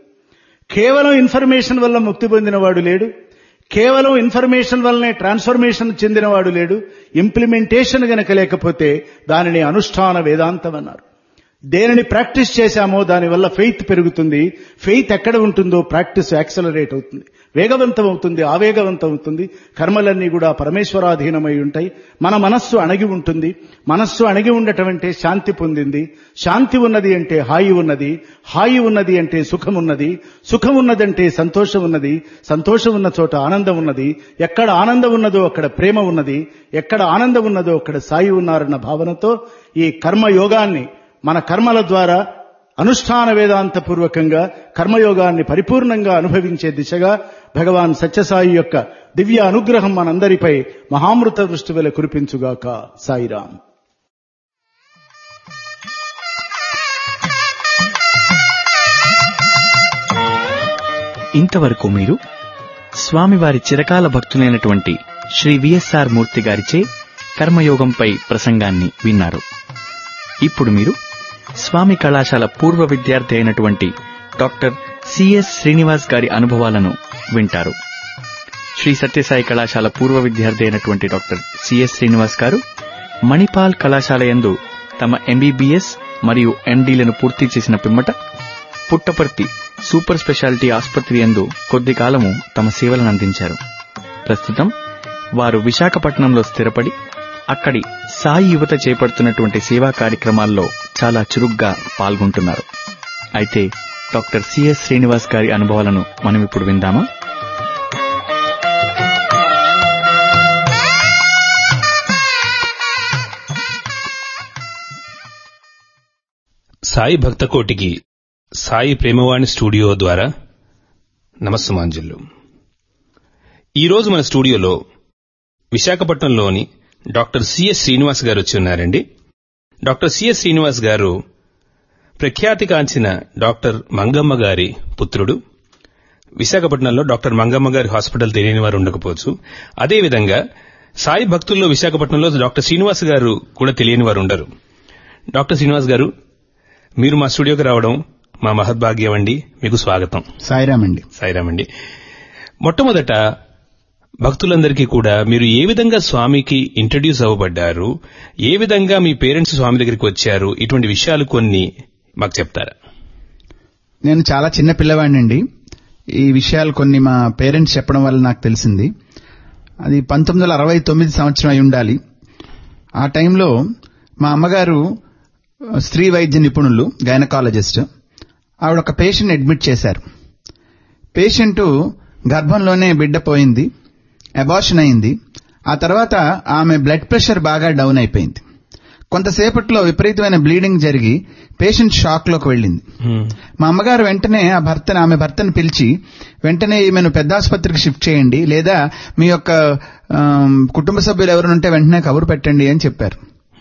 కేవలం ఇన్ఫర్మేషన్ వల్ల ముక్తి పొందినవాడు లేడు కేవలం ఇన్ఫర్మేషన్ వల్లనే ట్రాన్స్ఫర్మేషన్ చెందినవాడు లేడు ఇంప్లిమెంటేషన్ గనక లేకపోతే దానిని అనుష్ఠాన వేదాంతం అన్నారు దేనిని ప్రాక్టీస్ చేశామో దానివల్ల ఫెయిత్ పెరుగుతుంది ఫెయిత్ ఎక్కడ ఉంటుందో ప్రాక్టీస్ యాక్సలరేట్ అవుతుంది వేగవంతం అవుతుంది ఆవేగవంతం అవుతుంది కర్మలన్నీ కూడా పరమేశ్వరాధీనమై ఉంటాయి మన మనస్సు అణగి ఉంటుంది మనస్సు అణగి ఉండటం అంటే శాంతి పొందింది శాంతి ఉన్నది అంటే హాయి ఉన్నది హాయి ఉన్నది అంటే సుఖం ఉన్నది సుఖం ఉన్నదంటే సంతోషం ఉన్నది సంతోషం ఉన్న చోట ఆనందం ఉన్నది ఎక్కడ ఆనందం ఉన్నదో అక్కడ ప్రేమ ఉన్నది ఎక్కడ ఆనందం ఉన్నదో అక్కడ సాయి ఉన్నారన్న భావనతో ఈ కర్మ యోగాన్ని మన కర్మల ద్వారా అనుష్ఠాన వేదాంత పూర్వకంగా కర్మయోగాన్ని పరిపూర్ణంగా అనుభవించే దిశగా భగవాన్ సత్యసాయి యొక్క దివ్య అనుగ్రహం మనందరిపై మహామృత దృష్టి వెల కురిపించుగాక సాయిరాం ఇంతవరకు మీరు స్వామివారి చిరకాల భక్తులైనటువంటి శ్రీ విఎస్ఆర్ మూర్తి గారిచే కర్మయోగంపై ప్రసంగాన్ని విన్నారు ఇప్పుడు మీరు స్వామి కళాశాల పూర్వ విద్యార్థి అయినటువంటి డాక్టర్ సిఎస్ శ్రీనివాస్ గారి అనుభవాలను వింటారు శ్రీ సత్యసాయి కళాశాల పూర్వ విద్యార్థి అయినటువంటి డాక్టర్ సిఎస్ శ్రీనివాస్ గారు మణిపాల్ కళాశాల యందు తమ ఎంబీబీఎస్ మరియు ఎండీలను పూర్తి చేసిన పిమ్మట పుట్టపర్తి సూపర్ స్పెషాలిటీ ఆసుపత్రి యందు కొద్ది కాలము తమ సేవలను అందించారు ప్రస్తుతం వారు విశాఖపట్నంలో స్థిరపడి అక్కడి సాయి యువత చేపడుతున్నటువంటి సేవా కార్యక్రమాల్లో చాలా చురుగ్గా పాల్గొంటున్నారు అయితే డాక్టర్ సిఎస్ శ్రీనివాస్ గారి అనుభవాలను మనం ఇప్పుడు విందామా సాయి భక్తకోటికి సాయి ప్రేమవాణి స్టూడియో ద్వారా నమస్సుమాంజల్లు ఈరోజు మన స్టూడియోలో విశాఖపట్నంలోని డాక్టర్ సిఎస్ శ్రీనివాస్ గారు వచ్చి ఉన్నారండి డాక్టర్ సిఎస్ శ్రీనివాస్ గారు ప్రఖ్యాతిగాంచిన డాక్టర్ మంగమ్మ గారి పుత్రుడు విశాఖపట్నంలో డాక్టర్ మంగమ్మ గారి హాస్పిటల్ తెలియని వారు ఉండకపోవచ్చు అదేవిధంగా సాయి భక్తుల్లో విశాఖపట్నంలో డాక్టర్ శ్రీనివాస్ గారు కూడా తెలియని వారు ఉండరు డాక్టర్ శ్రీనివాస్ గారు మీరు మా స్టూడియోకి రావడం మా మహద్భాగ్యం అండి మీకు స్వాగతం సాయిరామ్ అండి సాయిరామ్ అండి మొట్టమొదట భక్తులందరికీ కూడా మీరు ఏ విధంగా స్వామికి ఇంట్రడ్యూస్ అవ్వబడ్డారు ఏ విధంగా మీ పేరెంట్స్ స్వామి దగ్గరికి వచ్చారు ఇటువంటి విషయాలు కొన్ని మాకు చెప్తారా నేను చాలా చిన్న పిల్లవాడినండి ఈ విషయాలు కొన్ని మా పేరెంట్స్ చెప్పడం వల్ల నాకు తెలిసింది అది పంతొమ్మిది వందల అరవై తొమ్మిది సంవత్సరం అయి ఉండాలి ఆ టైంలో మా అమ్మగారు స్త్రీ వైద్య నిపుణులు గైనకాలజిస్ట్ ఆవిడ ఒక పేషెంట్ అడ్మిట్ చేశారు పేషెంట్ గర్భంలోనే బిడ్డ పోయింది అబార్షన్ అయింది ఆ తర్వాత ఆమె బ్లడ్ ప్రెషర్ బాగా డౌన్ అయిపోయింది కొంతసేపట్లో విపరీతమైన బ్లీడింగ్ జరిగి పేషెంట్ షాక్ లోకి వెళ్ళింది మా అమ్మగారు వెంటనే ఆ భర్తను ఆమె భర్తను పిలిచి వెంటనే ఈమెను పెద్ద ఆసుపత్రికి షిఫ్ట్ చేయండి లేదా మీ యొక్క ఆమ్, కుటుంబ సభ్యులు ఎవరు ఉంటే వెంటనే కబురు పెట్టండి అని చెప్పారు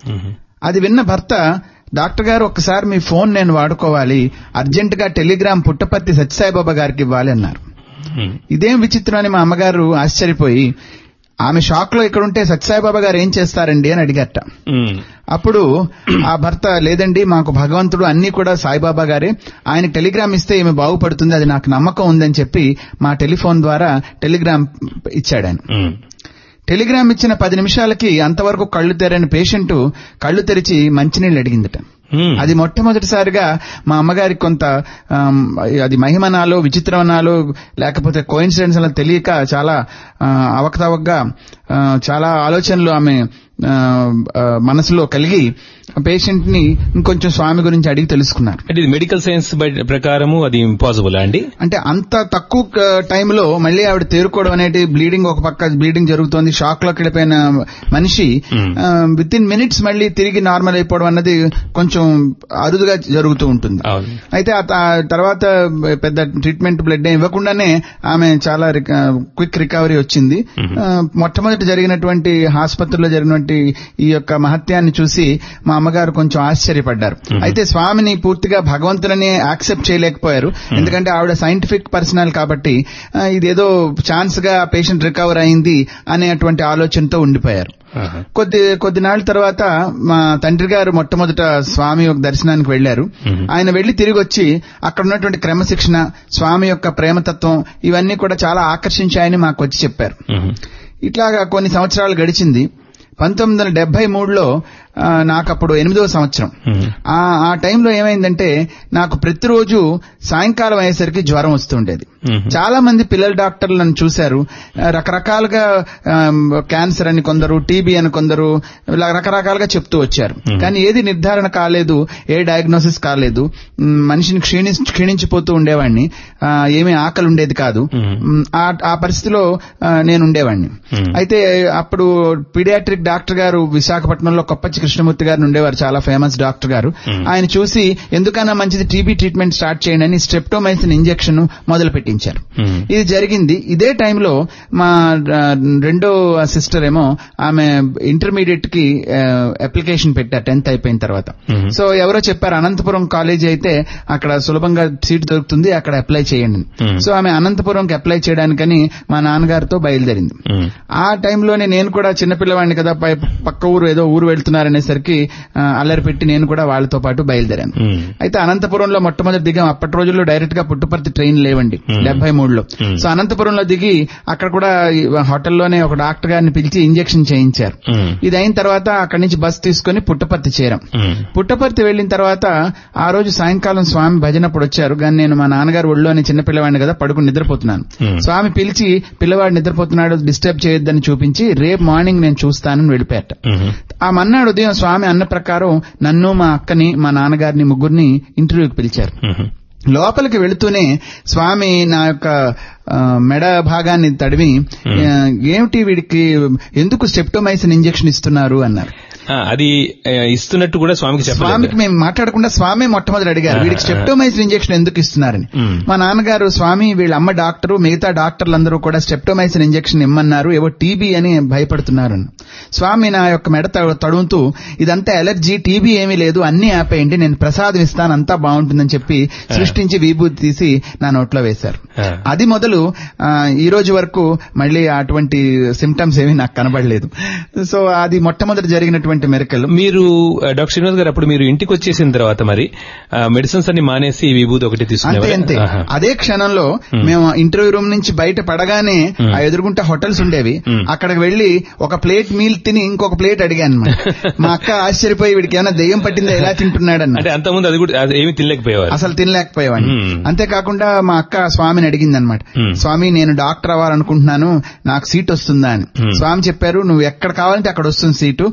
అది విన్న భర్త డాక్టర్ గారు ఒక్కసారి మీ ఫోన్ నేను వాడుకోవాలి అర్జెంట్ గా టెలిగ్రామ్ పుట్టపర్తి సత్యసాయిబాబా గారికి ఇవ్వాలి అన్నారు ఇదేం విచిత్రం అని మా అమ్మగారు ఆశ్చర్యపోయి ఆమె షాక్ లో ఇక్కడ ఉంటే సత్యసాయిబాబా గారు ఏం చేస్తారండి అని అడిగట అప్పుడు ఆ భర్త లేదండి మాకు భగవంతుడు అన్ని కూడా సాయిబాబా గారే ఆయన టెలిగ్రామ్ ఇస్తే ఈమె బాగుపడుతుంది అది నాకు నమ్మకం ఉందని చెప్పి మా టెలిఫోన్ ద్వారా టెలిగ్రామ్ ఇచ్చాడు ఆయన టెలిగ్రామ్ ఇచ్చిన పది నిమిషాలకి అంతవరకు కళ్ళు తెరని పేషెంట్ కళ్ళు తెరిచి మంచినీళ్ళు అడిగిందట అది మొట్టమొదటిసారిగా మా అమ్మగారికి కొంత ఆమ్, అది మహిమనాలో విచిత్రమనాలో లేకపోతే కోయిన్సిడెన్స్ అలా తెలియక చాలా ఆ, అవకతవకగా ఆ, చాలా ఆలోచనలు ఆమె ఆ, ఆ, మనసులో కలిగి పేషెంట్ ని ఇంకొంచెం స్వామి గురించి అడిగి తెలుసుకున్నారు అంటే ఇది మెడికల్ సైన్స్ బయట- ప్రకారము అది ఇంపాసిబుల్ అండి అంటే అంత తక్కువ క- టైంలో మళ్ళీ ఆవిడ తేరుకోవడం అనేది బ్లీడింగ్ ఒక పక్క బ్లీడింగ్ జరుగుతోంది షాక్ లోకి వెళ్ళిపోయిన మనిషి విత్ ఇన్ మినిట్స్ మళ్ళీ తిరిగి నార్మల్ అయిపోవడం అన్నది కొంచెం అరుదుగా జరుగుతూ ఉంటుంది అవును అయితే ఆ త- తర్వాత పెద్ద ట్రీట్మెంట్ బ్లడ్ ఏం ఇవ్వకుండానే ఆమె చాలా క్విక్ రికవరీ వచ్చింది ఆ, మొట్టమొదటి జరిగినటువంటి ఆసుపత్రిలో జరిగినటువంటి ఈ యొక్క మహత్యాన్ని చూసి మా అమ్మగారు కొంచెం ఆశ్చర్యపడ్డారు అయితే స్వామిని పూర్తిగా భగవంతులని యాక్సెప్ట్ చేయలేకపోయారు ఎందుకంటే ఆవిడ సైంటిఫిక్ పర్సనల్ కాబట్టి ఆ, ఇదేదో ఛాన్స్ గా పేషెంట్ రికవర్ అయింది అనేటువంటి ఆలోచనతో ఉండిపోయారు ఆహా. కొద్ది కొద్ది నాళ్ళ తర్వాత మా తండ్రి గారు మొట్టమొదట స్వామి యొక్క దర్శనానికి వెళ్లారు ఆయన వెళ్లి తిరిగి వచ్చి అక్కడ ఉన్నటువంటి క్రమశిక్షణ స్వామి యొక్క ప్రేమతత్వం ఇవన్నీ కూడా చాలా ఆకర్షించాయని మాకు వచ్చి చెప్పారు మ్మ్. ఇట్లాగా కొన్ని సంవత్సరాలు గడిచింది పంతొమ్మిది వందల డెబ్బై మూడులో ఆ, నాకు అప్పుడు ఎనిమిదవ సంవత్సరం మ్మ్. ఆ ఆ టైంలో ఏమైందంటే నాకు ప్రతిరోజు సాయంకాలం అయ్యేసరికి జ్వరం వస్తుండేది మ్మ్. చాలా మంది పిల్లల డాక్టర్లు నన్ను చూశారు ఆ, రకరకాలుగా ఆమ్, క్యాన్సర్ అని కొందరు టీబీ అని కొందరు ఇలా రకరకాలుగా చెప్తూ వచ్చారు కానీ ఏది నిర్ధారణ కాలేదు ఏ డయాగ్నోసిస్ కాలేదు మ్, మనిషిని క్షీణి క్షీణించిపోతూ ఉండేవాడిని ఆ, ఏమీ ఆకలి ఉండేది కాదు మ్, ఆ- ఆ పరిస్థితిలో ఆ, నేను ఉండేవాడిని అయితే అప్పుడు పీడియాట్రిక్ డాక్టర్ గారు విశాఖపట్నంలో కొప్పచ్చి కృష్ణమూర్తి గారు ఉండేవారు చాలా ఫేమస్ డాక్టర్ గారు ఆయన చూసి ఎందుకన్నా మంచిది టీబీ ట్రీట్మెంట్ స్టార్ట్ చేయండి అని స్ట్రెప్టోమైసిన్ ఇంజెక్షన్ మొదలు పెట్టించారు మ్మ్. ఇది జరిగింది ఇదే టైంలో మా ఆ, రెండో సిస్టర్ ఏమో ఆమె ఇంటర్మీడియట్ కి అప్లికేషన్ పెట్టారు టెన్త్ అయిపోయిన తర్వాత సో ఎవరో చెప్పారు అనంతపురం కాలేజీ అయితే అక్కడ సులభంగా సీట్ దొరుకుతుంది అక్కడ అప్లై చేయండి Hmm. సో ఆమె అనంతపురంకి అప్లై చేయడానికని మా నాన్నగారితో బయలుదేరింది మ్మ్. ఆ టైంలోనే నేను కూడా చిన్నపిల్లవాడిని కదా పై- పక్క ఊరు ఏదో ఊరు వెళ్తున్నారనేసరికి ఆ, అల్లరి పెట్టి నేను కూడా వాళ్ళతో పాటు బయలుదేరాను మ్మ్. అయితే అనంతపురంలో మొట్టమొదటి దిగాం అప్పటి రోజుల్లో డైరెక్ట్ గా పుట్టుపర్తి ట్రైన్ లేవండి డెబ్బై మూడులో సో అనంతపురంలో దిగి అక్కడ కూడా ఈ హోటల్లోనే ఒక డాక్టర్ గారిని పిలిచి ఇంజెక్షన్ చేయించారు మ్మ్. ఇది అయిన తర్వాత అక్కడి నుంచి బస్ తీసుకుని పుట్టపర్తి చేరాం మ్మ్. పుట్టపర్తి వెళ్లిన తర్వాత ఆ రోజు సాయంకాలం స్వామి భజనప్పుడు వచ్చారు కానీ నేను మా నాన్నగారు ఒళ్ళోని చిన్న పిల్లవాడిని కదా పడుకుని నిద్రపోతున్నాను Hmm. స్వామి పిలిచి పిల్లవాడు నిద్రపోతున్నాడు డిస్టర్బ్ చేయొద్దని చూపించి రేపు మార్నింగ్ నేను చూస్తానని వెళ్ళిపోయాట మ్మ్. ఆ మన్నాడు ఉదయం స్వామి అన్న ప్రకారం నన్ను మా అక్కని మా నాన్నగారిని ముగ్గురిని ఇంటర్వ్యూకి పిలిచారు మ్మ్. లోపలికి వెళుతూనే స్వామి నా యొక్క ఆ, మెడ భాగాన్ని తడివి ఆ, ఏమిటి వీడికి ఎందుకు సెప్టోమైసిన్ ఇంజెక్షన్ ఇస్తున్నారు అన్నారు ఆ, అది ఆ, ఇస్తున్నట్టు కూడా స్వామికి చెప్పలేదు స్వామికి మేము మాట్లాడకుండా స్వామి మొట్టమొదటి అడిగారు వీడికి స్టెప్టోమైసిన్ ఇంజెక్షన్ ఎందుకు ఇస్తున్నారని మ్మ్. మా నాన్నగారు స్వామి వీళ్ళ అమ్మ డాక్టరు మిగతా డాక్టర్లందరూ కూడా స్టెప్టోమైసిన్ ఇంజెక్షన్ ఇమ్మన్నారు ఏవో టీబీ అని భయపడుతున్నారు అని. స్వామి నా యొక్క మెడ త- తడుముతూ ఇదంతా ఎలర్జీ టీబీ ఏమీ లేదు అన్ని ఆపేయండి నేను ప్రసాదం ఇస్తాను అంతా బాగుంటుందని చెప్పి సృష్టించి విభూతి తీసి నా నోట్లో వేశారు ఆ. అది మొదలు ఆ, ఈ రోజు వరకు మళ్ళీ అటువంటి సిమ్టమ్స్ ఏమీ నాకు కనబడలేదు సో అది మొట్టమొదటి జరిగినటువంటి మెరకల్ మీరు ఆ, డాక్టర్ శ్రీనివాస్ గారు అప్పుడు మీరు ఇంటికి వచ్చేసిన తర్వాత మరి మెడిసిన్స్ అన్ని మానేసి ఈ విభూతి ఒకటి అంతే తీసుకునేవారా? అంతే ఆహా. అదే క్షణంలో మేము ఇంటర్వ్యూ రూమ్ నుంచి బయట పడగానే ఆ ఎదురుగుంట హోటల్స్ ఉండేవి అక్కడికి వెళ్లి ఒక ప్లేట్ మీల్ తిని ఇంకొక ప్లేట్ అడిగాను అన్నమాట. మా అక్క ఆశ్చర్యపోయి వీడికి ఏమైనా దెయ్యం పట్టిందా ఎలా తింటున్నాడన్న అంటే అంతకుముందు అది కూడా అది ఏమీ తినలేకపోయేవారు అసలు తినలేకపోయేవాడిని మ్మ్. అంతేకాకుండా మా అక్క స్వామిని అడిగింది అనమాట మ్మ్. స్వామి నేను డాక్టర్ అవ్వాలనుకుంటున్నాను నాకు సీట్ వస్తుందా అని మ్మ్. స్వామి చెప్పారు నువ్వు ఎక్కడ కావాలంటే అక్కడ వస్తుంది సీటు నువ్వు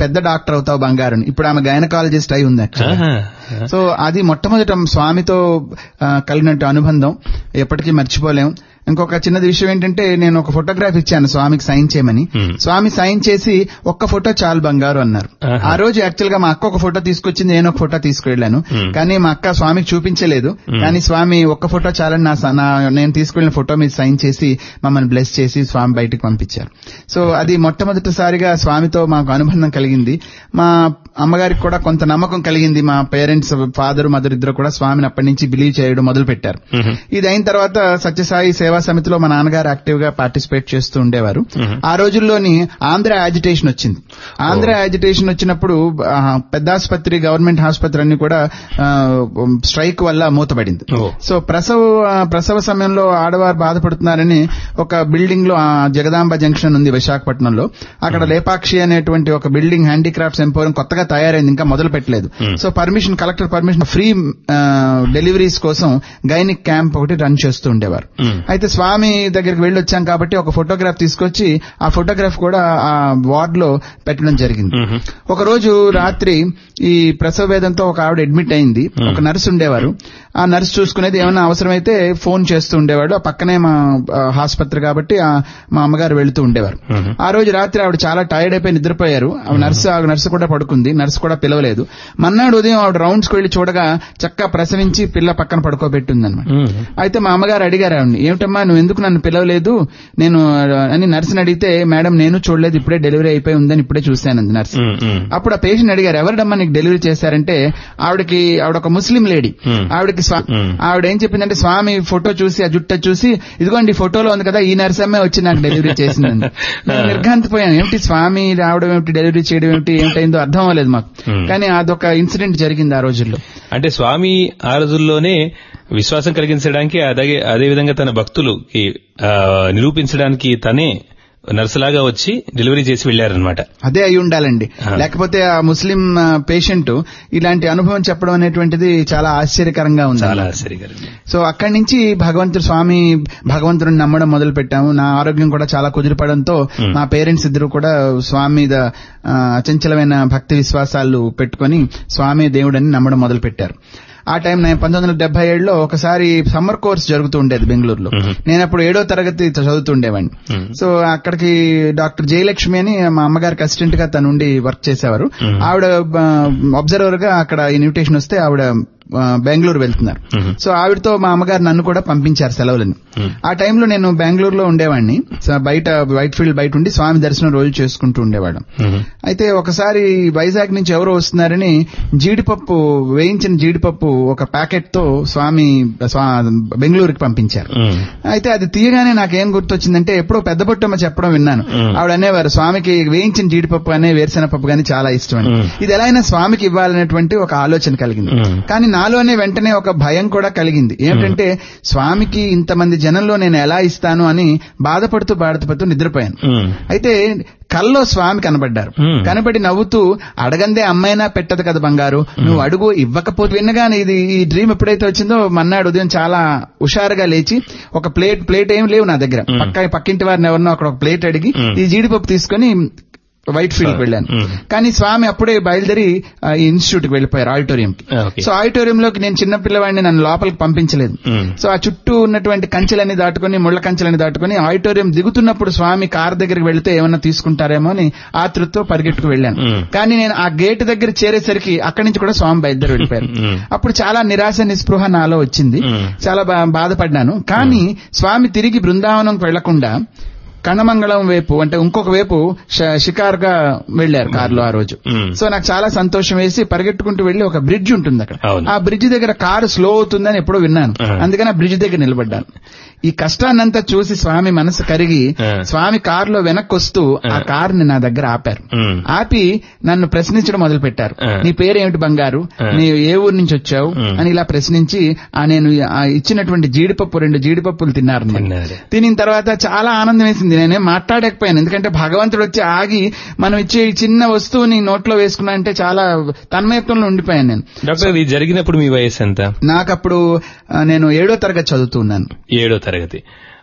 పెద్ద డాక్టర్ అవుతావు బంగారు అని. ఇప్పుడు ఆమె గైనకాలజిస్ట్ అయి ఉంది actually. ఆహా. సో అది మొట్టమొదట స్వామితో ఆ, కలిగినట్టు అనుబంధం ఎప్పటికీ మర్చిపోలేం ఇంకొక చిన్నది విషయం ఏంటంటే నేను ఒక ఫోటోగ్రాఫ్ ఇచ్చాను స్వామికి సైన్ చేయమని Hmm. స్వామి సైన్ చేసి ఒక్క ఫోటో చాలు బంగారు అన్నారు ఆహా. ఆ రోజు యాక్చువల్ గా మా అక్క ఒక ఫోటో తీసుకొచ్చింది నేను ఒక ఫోటో తీసుకువెళ్ళాను Hmm. కానీ మా అక్క స్వామికి చూపించలేదు కానీ స్వామి ఒక్క ఫోటో చాలని నా స- నా నేను తీసుకెళ్లిన ఫోటో మీద సైన్ చేసి మమ్మల్ని బ్లెస్ చేసి స్వామి బయటికి పంపించారు సో అది మొట్టమొదటిసారిగా స్వామితో మాకు అనుబంధం కలిగింది మా అమ్మగారికి కూడా కొంత నమ్మకం కలిగింది మా పేరెంట్స్ ఫాదర్ మదర్ ఇద్దరు కూడా స్వామిని అప్పటి నుంచి బిలీవ్ చేయడం మొదలు పెట్టారు మ్మ్. ఇది అయిన తర్వాత సత్యసాయి సేవా సమితిలో మా నాన్నగారు యాక్టివ్ గా పార్టిసిపేట్ చేస్తూ ఉండేవారు ఆ రోజుల్లోని ఆంధ్ర యాజిటేషన్ వచ్చింది ఆంధ్ర యాజిటేషన్ వచ్చినప్పుడు ఆ, పెద్ద ఆసుపత్రి గవర్నమెంట్ ఆసుపత్రి అన్ని కూడా స్ట్రైక్ వల్ల మూతపడింది ఓ. సో ప్రసవ ఆ, ప్రసవ సమయంలో ఆడవారు బాధపడుతున్నారని ఒక బిల్డింగ్ లో ఆ, జగదాంబ జంక్షన్ ఉంది విశాఖపట్నంలో అక్కడ లేపాక్షి అనేటువంటి ఒక బిల్డింగ్ హ్యాండీక్రాఫ్ట్స్ ఎంపోరియం కొత్తగా తయారైంది ఇంకా మొదలు పెట్టలేదు so permission collector permission free deliveries కోసం గైనిక్ క్యాంప్ ఒకటి రన్ చేస్తూ ఉండేవారు మ్మ్. అయితే స్వామి దగ్గరికి వెళ్ళి వచ్చాం కాబట్టి ఒక ఫోటోగ్రాఫ్ తీసుకొచ్చి ఆ ఫోటోగ్రాఫ్ కూడా ఆ వార్డ్ లో పెట్టడం జరిగింది మ్మ్. ఒక రోజు రాత్రి ఈ ప్రసవ వేదంతో ఒక ఆవిడ అడ్మిట్ అయింది ఒక నర్సు ఉండేవారు ఆ నర్సు చూసుకునేది ఏమైనా అవసరమైతే ఫోన్ చేస్తూ ఉండేవాడు ఆ పక్కనే మా ఆ, ఆసుపత్రి కాబట్టి ఆ, మా అమ్మగారు వెళుతూ ఉండేవారు మ్మ్. ఆ రోజు రాత్రి ఆవిడ చాలా టైర్డ్ అయిపోయి నిద్రపోయారు ఆ నర్సు ఆ నర్సు కూడా పడుకుంది నర్సు కూడా పిలవలేదు మన్నాడు ఉదయం ఆవిడ రౌండ్స్ కి వెళ్లి చూడగా చక్కగా ప్రసవించి పిల్ల పక్కన పడుకోబెట్టింది అనమాట మ్మ్. అయితే మా అమ్మగారు అడిగారు ఆవిడని ఏమిటమ్మా నువ్వు ఎందుకు నన్ను పిలవలేదు నేను అని నర్సుని అడిగితే మేడం నేను చూడలేదు ఇప్పుడే డెలివరీ అయిపోయి ఉందని ఇప్పుడే చూశానంది నర్సు మ్మ్. మ్మ్. అప్పుడు ఆ పేషెంట్ అడిగారు ఎవరిడమ్మా నీకు డెలివరీ చేశారంటే ఆవిడకి ఆవిడ ఒక ముస్లిం లేడీ Hmm. ఆవిడకి స్వా- Hmm. ఆవిడ ఏం చెప్పిందంటే స్వామి ఫోటో చూసి ఆ జుట్ట చూసి ఇదిగోండి ఈ ఫోటోలో ఉంది కదా ఈ నర్సమ్మే వచ్చి నాకు డెలివరీ చేసిందండి నేను నిర్ఘాంతపోయాను ఏమిటి స్వామి రావడం ఏమిటి డెలివరీ చేయడం ఏమిటి ఏమిటైందో అర్థం అవ్వలేదు మాకు Hmm. కానీ అదొక ఇన్సిడెంట్ జరిగింది ఆ రోజుల్లో అంటే స్వామి ఆ రోజుల్లోనే విశ్వాసం కలిగించడానికి అదే అదే విధంగా తన భక్తులకి ఆ, నిరూపించడానికి తనే నర్సులాగా వచ్చి డెలివరీ చేసి వెళ్లారనమాట అదే అయి ఉండాలండి ఆ. లేకపోతే ఆ ముస్లిం పేషెంట్ ఇలాంటి అనుభవం చెప్పడం అనేటువంటిది చాలా ఆశ్చర్యకరంగా ఉంది చాలా ఆశ్చర్యకరం సో అక్కడి నుంచి భగవంతుడు స్వామి భగవంతుడిని నమ్మడం మొదలు పెట్టాము నా ఆరోగ్యం కూడా చాలా కుదిరిపడంతో Hmm. మా పేరెంట్స్ ఇద్దరు కూడా స్వామి మీద ఆ, అచంచలమైన భక్తి విశ్వాసాలు పెట్టుకొని స్వామి దేవుడని నమ్మడం మొదలు పెట్టారు ఆ టైం నేను పంతొమ్మిది వందల డెబ్బై ఏడులో ఒకసారి సమ్మర్ కోర్స్ జరుగుతూ ఉండేది బెంగళూరులో Mhm. నేను అప్పుడు ఏడో తరగతి చదువుతుండేవాడిని Hmm. సో అక్కడికి డాక్టర్ జయలక్ష్మి అని మా అమ్మగారికి అసిస్టెంట్ గా తను ఉండి వర్క్ చేసేవారు Mhm. ఆవిడ అబ్జర్వర్ గా అక్కడ ఇన్విటేషన్ వస్తే ఆవిడ ఆ, బెంగళూరు వెళ్తున్నారు Mhm. సో ఆవిడతో మా అమ్మగారు నన్ను కూడా పంపించారు సెలవులని Hmm. ఆ టైంలో నేను బెంగళూరులో ఉండేవాడిని సో బయట వైట్ ఫీల్డ్ బయట ఉండి స్వామి దర్శనం రోజు చేసుకుంటూ ఉండేవాడు మ్మ్. అయితే ఒకసారి వైజాగ్ నుంచి ఎవరో వస్తున్నారని జీడిపప్పు వేయించిన జీడిపప్పు ఒక ప్యాకెట్ తో స్వామి స్వా- బెంగళూరుకి పంపించారు మ్మ్. అయితే అది తీయగానే నాకేం గుర్తొచ్చిందంటే ఎప్పుడో పెద్ద బొట్టమ్మ చెప్పడం విన్నాను మ్మ్. ఆవిడ అనేవారు స్వామికి వేయించిన జీడిపప్పు అనే వేరుశెనగ పప్పు గానీ చాలా ఇష్టం అని మ్మ్. ఇది ఎలా అయినా స్వామికి ఇవ్వాలనేటువంటి ఒక ఆలోచన కలిగింది మ్మ్. కానీ నాలోనే వెంటనే ఒక భయం కూడా కలిగింది ఏమిటంటే స్వామికి ఇంతమంది జనంలో నేను ఎలా ఇస్తాను అని బాధపడుతూ బాధపడుతూ నిద్రపోయాను మ్మ్. అయితే కల్లో స్వామి కనబడ్డారు Hmm. కనబడి నవ్వుతూ అడగందే అమ్మైనా పెట్టదు కదా బంగారు నువ్వు అడుగు ఇవ్వకపోతే విన్నగానే ఇది ఈ డ్రీమ్ ఎప్పుడైతే వచ్చిందో మన్నాడు ఉదయం చాలా హుషారుగా లేచి ఒక ప్లేట్ ప్లేట్ ఏం లేవు నా దగ్గర Hmm. పక్క పక్కింటి వారిని ఎవరినో అక్కడ ఒక ప్లేట్ అడిగి Hmm. ఈ జీడిపప్పు తీసుకొని వైట్ ఫీల్డ్ వెళ్ళాను Hmm. కానీ స్వామి అప్పుడే బయలుదేరి ఆ, ఈ ఇన్స్టిట్యూట్ కి వెళ్ళిపోయారు ఆడిటోరియం ఓకే. సో ఆడిటోరియంలోకి నేను చిన్న పిల్లవాడిని నన్ను లోపలికి పంపించలేదు మ్మ్. సో ఆ చుట్టూ ఉన్నటువంటి కంచెలన్నీ దాటుకొని ముళ్ళ కంచెలని దాటుకొని ఆడిటోరియం దిగుతున్నప్పుడు స్వామి కార్ దగ్గరికి వెళ్తే ఏమన్నా తీసుకుంటారేమో అని ఆతృతతో పరిగెట్టుకు వెళ్ళాను మ్మ్. కానీ నేను ఆ గేట్ దగ్గర చేరేసరికి అక్కడి నుంచి కూడా స్వామి బయలుదేరి వెళ్ళిపోయారు మ్మ్. అప్పుడు చాలా నిరాశ నిస్పృహ నాలో వచ్చింది మ్మ్. చాలా బా- బాధపడ్డాను కానీ స్వామి తిరిగి బృందావనంకి వెళ్లకుండా కణమంగళం వైపు అంటే ఇంకొక వైపు ష- షికారుగా వెళ్లారు కారులో ఆ రోజు మ్మ్. సో నాకు చాలా సంతోషం వేసి పరిగెట్టుకుంటూ వెళ్లి ఒక బ్రిడ్జ్ ఉంటుంది అక్కడ అవును. ఆ బ్రిడ్జ్ దగ్గర కారు స్లో అవుతుందని ఎప్పుడో విన్నాను ఆ. అందుకని ఆ బ్రిడ్జ్ దగ్గర నిలబడ్డాను ఈ కష్టాన్నంతా చూసి స్వామి మనసు కరిగి ఆ. స్వామి కారులో వెనక్కి వస్తూ ఆ కారుని నా దగ్గర ఆపారు మ్మ్. ఆపి నన్ను ప్రశ్నించడం మొదలు పెట్టారు ఆ. నీ పేరేమిటి బంగారు ఆ. నీ ఏ ఊరు నుంచి వచ్చావు మ్మ్. అని ఇలా ప్రశ్నించి ఆ నేను ఆ ఇచ్చినటువంటి జీడిపప్పు రెండు జీడిపప్పులు తిన్నారు అన్నమాట. తిన్నారు. తినిన తర్వాత చాలా ఆనందం వేసింది నేనేం మాట్లాడకపోయాను ఎందుకంటే భగవంతుడు వచ్చి ఆగి మనం ఇచ్చే ఈ చిన్న వస్తువుని నోట్లో వేసుకున్నా అంటే చాలా తన్మయత్వంలో ఉండిపోయాను నేను డాక్టర్ ఇది జరిగినప్పుడు మీ వయసు ఎంత నాకప్పుడు ఆ, నేను ఏడో తరగతి చదువుతున్నాను ఏడో తరగతి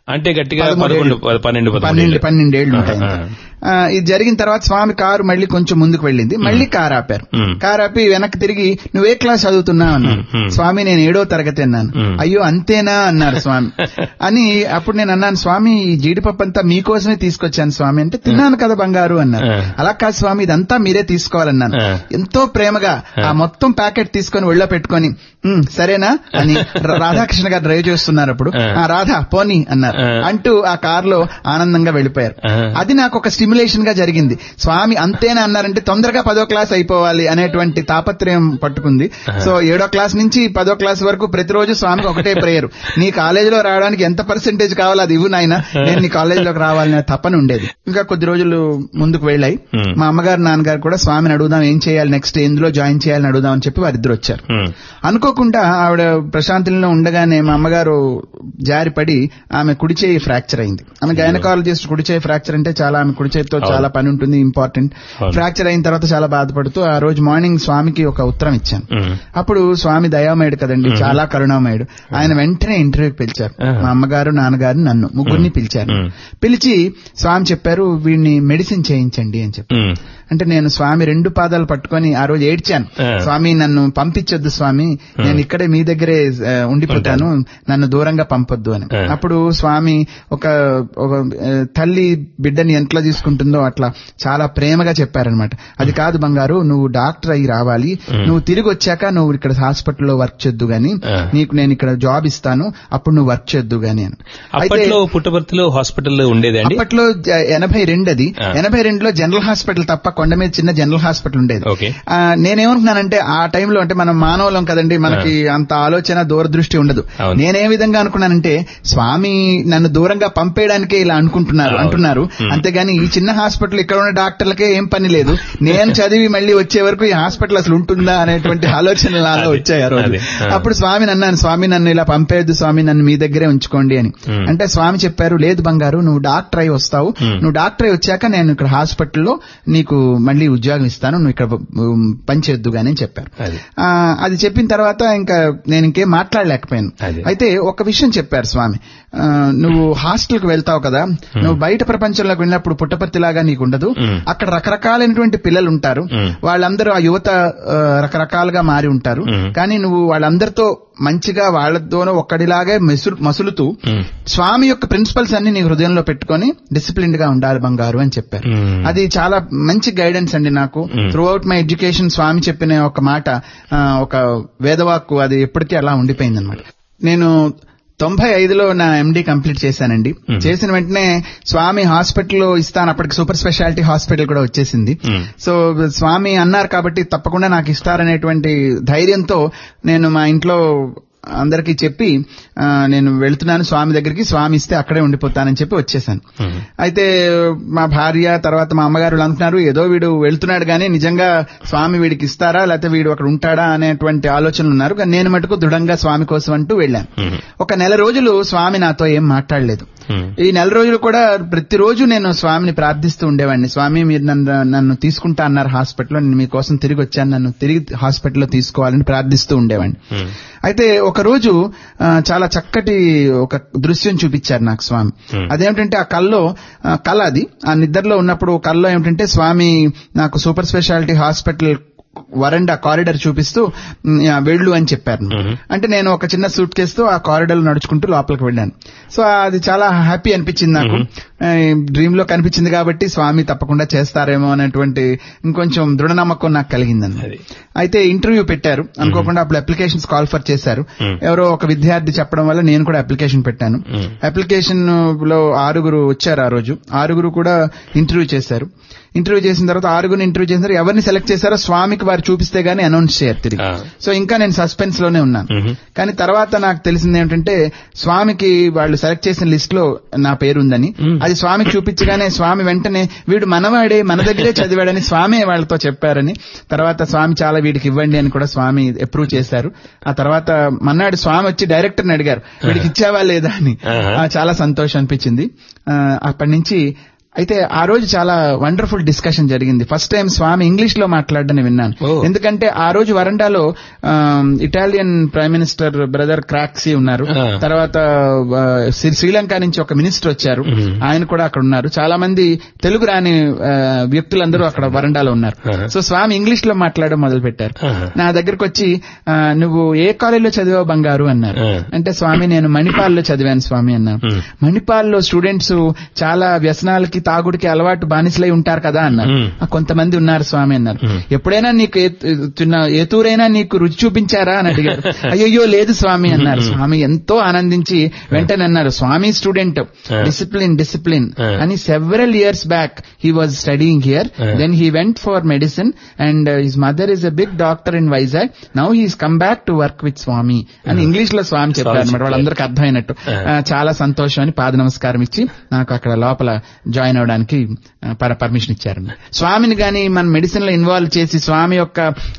అంటే గట్టిగా పదమూడేళ్ళు. పదకొండు పన్నెండు పన్నెండు పదమూడేళ్ళు. పన్నెండేళ్లు ఉంటాయి ఆ, ఆ, ఇది జరిగిన తర్వాత స్వామి కారు మళ్ళీ కొంచెం ముందుకు వెళ్ళింది మళ్ళీ కారు ఆపారు మ్. కారు ఆపి వెనక్కి తిరిగి నువ్వే క్లాస్ చదువుతున్నావు అన్నాను మ్, మ్. స్వామి నేను ఏడో తరగతి అన్నాను మ్. అయ్యో అంతేనా అన్నారు స్వామి అని అప్పుడు నేను అన్నాను స్వామి ఈ జీడిపప్పు అంతా మీకోసమే తీసుకొచ్చాను స్వామి అంటే తిన్నాను కదా బంగారు అన్నారు ఆ. అలా కాదు స్వామి ఇదంతా మీరే తీసుకోవాలన్నాను ఆ. ఎంతో ప్రేమగా ఆ మొత్తం ప్యాకెట్ తీసుకొని ఒళ్ళో పెట్టుకొని "ఉమ్, సరేనా అని ర- రాధాకృష్ణ గారు డ్రైవ్ చేస్తున్నారు అప్పుడు ఆ. "ఆ, రాధా పోనీ అన్నారు ఆ. అంటూ ఆ కారులో ఆనందంగా వెళ్ళిపోయారు ఆ. అది నాకు ఒక స్టిమ్యులేషన్ గా జరిగింది స్వామి అంతేనా అన్నారంటే తొందరగా పదో క్లాస్ అయిపోవాలి అనేటువంటి తాపత్రయం పట్టుకుంది సో ఏడో క్లాస్ నుంచి పదో క్లాస్ వరకు ప్రతిరోజు స్వామికి ఒకటే ప్రేయర్ నీ కాలేజీలో రావడానికి ఎంత పర్సెంటేజ్ కావాలో అది ఇవ్వు నాయన నేను నీ కాలేజీలోకి రావాలనే తపన ఉండేది ఇంకా కొద్ది రోజులు ముందుకు వెళ్ళాయి Hmm. మా అమ్మగారు నాన్నగారు కూడా స్వామిని అడుగుదాం ఏం చేయాలి నెక్స్ట్ ఎందులో జాయిన్ చేయాలని అడుగుదాం అని చెప్పి వారిద్దరు వచ్చారు ఉమ్, అనుకోకుండా ఆవిడ ప్రశాంతిలో ఉండగానే మా అమ్మగారు జారిపడి ఆమె కుడి చేయి ఫ్రాక్చర్ అయింది ఆమె గైనకాలజిస్ట్ కుడి చేయి ఫ్రాక్చర్ అంటే చాలా ఆమె కుడి చేతితో చాలా పని ఉంటుంది ఇంపార్టెంట్ అవును. ఫ్రాక్చర్ అయిన తర్వాత చాలా బాధపడుతూ ఆ రోజు మార్నింగ్ స్వామికి ఒక ఉత్తరం ఇచ్చాను ఉమ్, అప్పుడు స్వామి దయామయుడు కదండి చాలా కరుణామయుడు ఆయన వెంటనే ఇంటర్వ్యూకి పిలిచారు ఆహా. మా అమ్మగారు నాన్నగారు నన్ను ముగ్గురిని పిలిచారు మ్. పిలిచి స్వామి చెప్పారు వీడిని మెడిసిన్ చేయించండి అని చెప్పి ఉమ్, అంటే నేను స్వామి రెండు పాదాలు పట్టుకొని ఆ రోజు ఏడ్చాను ఆ. స్వామి నన్ను పంపించొద్దు స్వామి నేను ఇక్కడే మీ దగ్గరే ఆ, ఉండిపోతాను నన్ను దూరంగా పంపొద్దు అని ఆ. అప్పుడు స్వామి ఒక ఒక ఆ, తల్లి బిడ్డని ఎంతలా తీసుకుంటుందో అట్లా చాలా ప్రేమగా చెప్పారనమాట అది కాదు బంగారు నువ్వు డాక్టర్ అయి రావాలి నువ్వు తిరిగి వచ్చాక నువ్వు ఇక్కడ హాస్పిటల్లో వర్క్ చేద్దు గాని ఆ. నీకు నేను ఇక్కడ జాబ్ ఇస్తాను అప్పుడు నువ్వు వర్క్ చేద్దు గాని అని అప్పట్లో పుట్టపర్తిలో హాస్పిటల్లో ఉండేదండి అప్పట్లో జ- ఎనభై రెండు అది ఆ. ఎనభై రెండులో జనరల్ హాస్పిటల్ తప్ప కొండ మీద చిన్న జనరల్ హాస్పిటల్ ఉండేది ఓకే. ఆ, నేనేమనుకున్నానంటే ఆ టైంలో అంటే మనం మానవులం కదండి మనకి అంత ఆలోచన దూరదృష్టి ఉండదు అవును. నేనే విధంగా అనుకున్నానంటే స్వామి నన్ను దూరంగా పంపేయడానికే ఇలా అనుకుంటున్నారు అవును. అంటున్నారు అంతేగాని ఈ చిన్న హాస్పిటల్ ఇక్కడ ఉన్న డాక్టర్లకే ఏం పని లేదు నేను చదివి మళ్ళీ వచ్చే వరకు ఈ హాస్పిటల్ అసలు ఉంటుందా అనేటువంటి ఆలోచనలు నాలో అదే, వచ్చాయి ఆ రోజు అదే, ఆ. అప్పుడు స్వామిని అన్నాను స్వామి నన్ను ఇలా పంపేయద్దు స్వామి నన్ను మీ దగ్గరే ఉంచుకోండి అని మ్. అంటే స్వామి చెప్పారు లేదు బంగారు నువ్వు డాక్టర్ అయి వస్తావు మ్. నువ్వు డాక్టర్ అయి వచ్చాక నేను ఇక్కడ హాస్పిటల్లో నీకు మళ్ళీ ఉద్యోగం ఇస్తాను నువ్వు ఇక్కడ ఉమ్, పని చేద్దు గానీ అని చెప్పారు అది. ఆ, అది చెప్పిన తర్వాత ఇంకా నేను ఇంకేం మాట్లాడలేకపోయాను అది. అయితే ఒక విషయం చెప్పారు స్వామి ఆ, నువ్వు హాస్టల్కి వెళ్తావు కదా నువ్వు బయట ప్రపంచంలోకి వెళ్ళినప్పుడు పుట్టపర్తిలాగా నీకు ఉండదు మ్. అక్కడ రకరకాలైనటువంటి పిల్లలు ఉంటారు మ్. వాళ్ళందరూ ఆ యువత ఆ, రకరకాలుగా మారి ఉంటారు మ్. కానీ నువ్వు వాళ్ళందరితో మంచిగా వాళ్ళతోనూ ఒక్కడిలాగే మెసులు మసులుతూ ఉమ్, స్వామి యొక్క ప్రిన్సిపల్స్ అన్ని నీ హృదయంలో పెట్టుకొని డిసిప్లిన్డ్ గా ఉండాలి బంగారు అని చెప్పారు మ్మ్. అది చాలా మంచి గైడెన్స్ అండి నాకు hmm. Throughout my education Swami చెప్పిన ఒక మాట ఆ, ఒక వేదవాక్కు అది ఎప్పటికీ అలా ఉండిపోయింది అనమాట నేను తొంభై ఐదులో నా ఎండి కంప్లీట్ చేశానండి మ్మ్. చేసిన వెంటనే స్వామి హాస్పిటల్లో ఇస్తాను అప్పటికి సూపర్ స్పెషాలిటీ హాస్పిటల్ కూడా వచ్చేసింది మ్మ్. సో స్వామి అన్నారు కాబట్టి తప్పకుండా నాకు ఇస్తారనేటువంటి ధైర్యంతో నేను మా ఇంట్లో అందరికీ చెప్పి ఆ, నేను వెళ్తున్నాను స్వామి దగ్గరికి స్వామి ఇస్తే అక్కడే ఉండిపోతానని చెప్పి వచ్చేసాను ఉమ్, అయితే మా భార్య తర్వాత మా అమ్మగారు వీళ్ళు అనుకున్నారు ఏదో వీడు వెళ్తున్నాడు కానీ నిజంగా స్వామి వీడికి ఇస్తారా లేకపోతే వీడు అక్కడ ఉంటాడా అనేటువంటి ఆలోచనలు ఉన్నారు కానీ నేను మటుకు దృఢంగా స్వామి కోసం అంటూ వెళ్ళాను ఉమ్, ఒక నెల రోజులు స్వామి నాతో ఏం మాట్లాడలేదు ఉమ్, ఈ నెల రోజులు కూడా ప్రతిరోజు నేను స్వామిని ప్రార్థిస్తూ ఉండేవాడిని స్వామి మీరు నన్ను నన్ను తీసుకుంటా అన్నారు హాస్పిటల్లో నేను మీకోసం తిరిగి వచ్చాను నన్ను తిరిగి హాస్పిటల్లో తీసుకోవాలని ప్రార్థిస్తూ ఉండేవాడిని ఉమ్, అయితే ఒక రోజు ఆ, చాలా చక్కటి ఒక దృశ్యం చూపించారు నాకు స్వామి Hmm. అదేమిటంటే ఆ కల్లో ఆ, కళ అది ఆ నిద్రలో ఉన్నప్పుడు కల్లో ఏమిటంటే స్వామి నాకు super speciality hospital veranda corridor చూపిస్తూ "ఉమ్, ఆ, వెళ్ళు అని చెప్పారు Mhm. అంటే నేను ఒక చిన్న సూట్ కేసుతో ఆ కారిడర్ నడుచుకుంటూ లోపలికి వెళ్ళాను సో అది చాలా హ్యాపీ అనిపించింది నాకు డ్రీమ్ లో కనిపించింది కాబట్టి స్వామి తప్పకుండా చేస్తారేమో అనేటువంటి ఇంకొంచెం దృఢ నమ్మకం నాకు కలిగిందండి అది. అయితే ఇంటర్వ్యూ పెట్టారు అనుకోకుండా అప్పుడు అప్లికేషన్స్ కాల్ ఫర్ చేశారు Hmm. ఎవరో ఒక విద్యార్థి చెప్పడం వల్ల నేను కూడా అప్లికేషన్ పెట్టాను Hmm. అప్లికేషన్ లో ఆరుగురు వచ్చారు ఆ రోజు ఆరుగురు కూడా ఇంటర్వ్యూ చేశారు ఇంటర్వ్యూ చేసిన తర్వాత ఆరుగురు ఇంటర్వ్యూ చేసిన తర్వాత ఎవరిని సెలెక్ట్ చేశారో స్వామికి వారు చూపిస్తే గానీ అనౌన్స్ చేయరు తిరిగి Ah. సో ఇంకా నేను సస్పెన్స్ లోనే ఉన్నాను Mhm. కానీ తర్వాత నాకు తెలిసింది ఏమిటంటే స్వామికి వాళ్ళు సెలెక్ట్ చేసిన లిస్ట్ లో నా పేరు ఉందని Mm. అది స్వామికి చూపించగానే స్వామి వెంటనే వీడు మనవాడే మన దగ్గరే చదివాడని స్వామి వాళ్ళతో చెప్పారని తర్వాత స్వామి చాలా వీడికి ఇవ్వండి అని కూడా స్వామి అప్రూవ్ చేశారు ఆ తర్వాత మన్నాడు స్వామి వచ్చి డైరెక్టర్ ని అడిగారు వీడికి ఇచ్చావా లేదా అని Uh-huh. ఆ, చాలా సంతోషం అనిపించింది ఆ, అప్పటి నుంచి అయితే ఆ రోజు చాలా వండర్ఫుల్ డిస్కషన్ జరిగింది ఫస్ట్ టైం స్వామి ఇంగ్లీష్ లో మాట్లాడని విన్నాను Oh. ఎందుకంటే ఆ రోజు వరండాలో um, Italian prime minister brother Craxi ఉన్నారు Ah. తర్వాత ఆ, శ్రీ- శ్రీలంక నుంచి ఒక మినిస్టర్ వచ్చారు ఆయన కూడా అక్కడ ఉన్నారు చాలా మంది తెలుగు రాని ఆ, వ్యక్తులందరూ అక్కడ వరండాలో ఉన్నారు Uh-huh. సో స్వామి ఇంగ్లీష్ లో మాట్లాడడం మొదలు పెట్టారు Uh-huh. నా దగ్గరకు వచ్చి ఆ, నువ్వు ఏ కాలేజీలో చదివావు బంగారు అన్నారు Uh. అంటే స్వామి నేను మణిపాల్లో చదివాను స్వామి అన్నాను Hmm. మణిపాల్లో స్టూడెంట్స్ చాలా వ్యసనాలకి తాగుడికి అలవాటు బానిసలై ఉంటారు కదా అన్నారు Hmm. "ఆ, కొంతమంది ఉన్నారు స్వామి అన్నారు Hmm. ఎప్పుడైనా నీకు ఏ- చిన్న ఏ తూరైనా నీకు రుచి చూపించారా అని అడిగారు అయ్యయ్యో లేదు స్వామి అన్నారు స్వామి ఎంతో ఆనందించి వెంటనే అన్నారు Swami student discipline discipline Hmm. అని several years back he was studying here Hmm. Then he went for medicine and his mother is a big doctor in Vizag now he's come back to work with Swami అని ఇంగ్లీష్ లో స్వామి చెప్పారు అనమాట చెప్పారు. వాళ్ళందరికీ అర్థమైనట్టు Hmm. ఆ, చాలా సంతోషం అని పాద నమస్కారం ఇచ్చి నాకు అక్కడ లోపల జాయిన్ అవడానికి పర్మిషన్ ఇచ్చారు స్వామిని గాని మన మెడిసిన్ లో ఇన్వాల్వ్ చేసి స్వామి యొక్క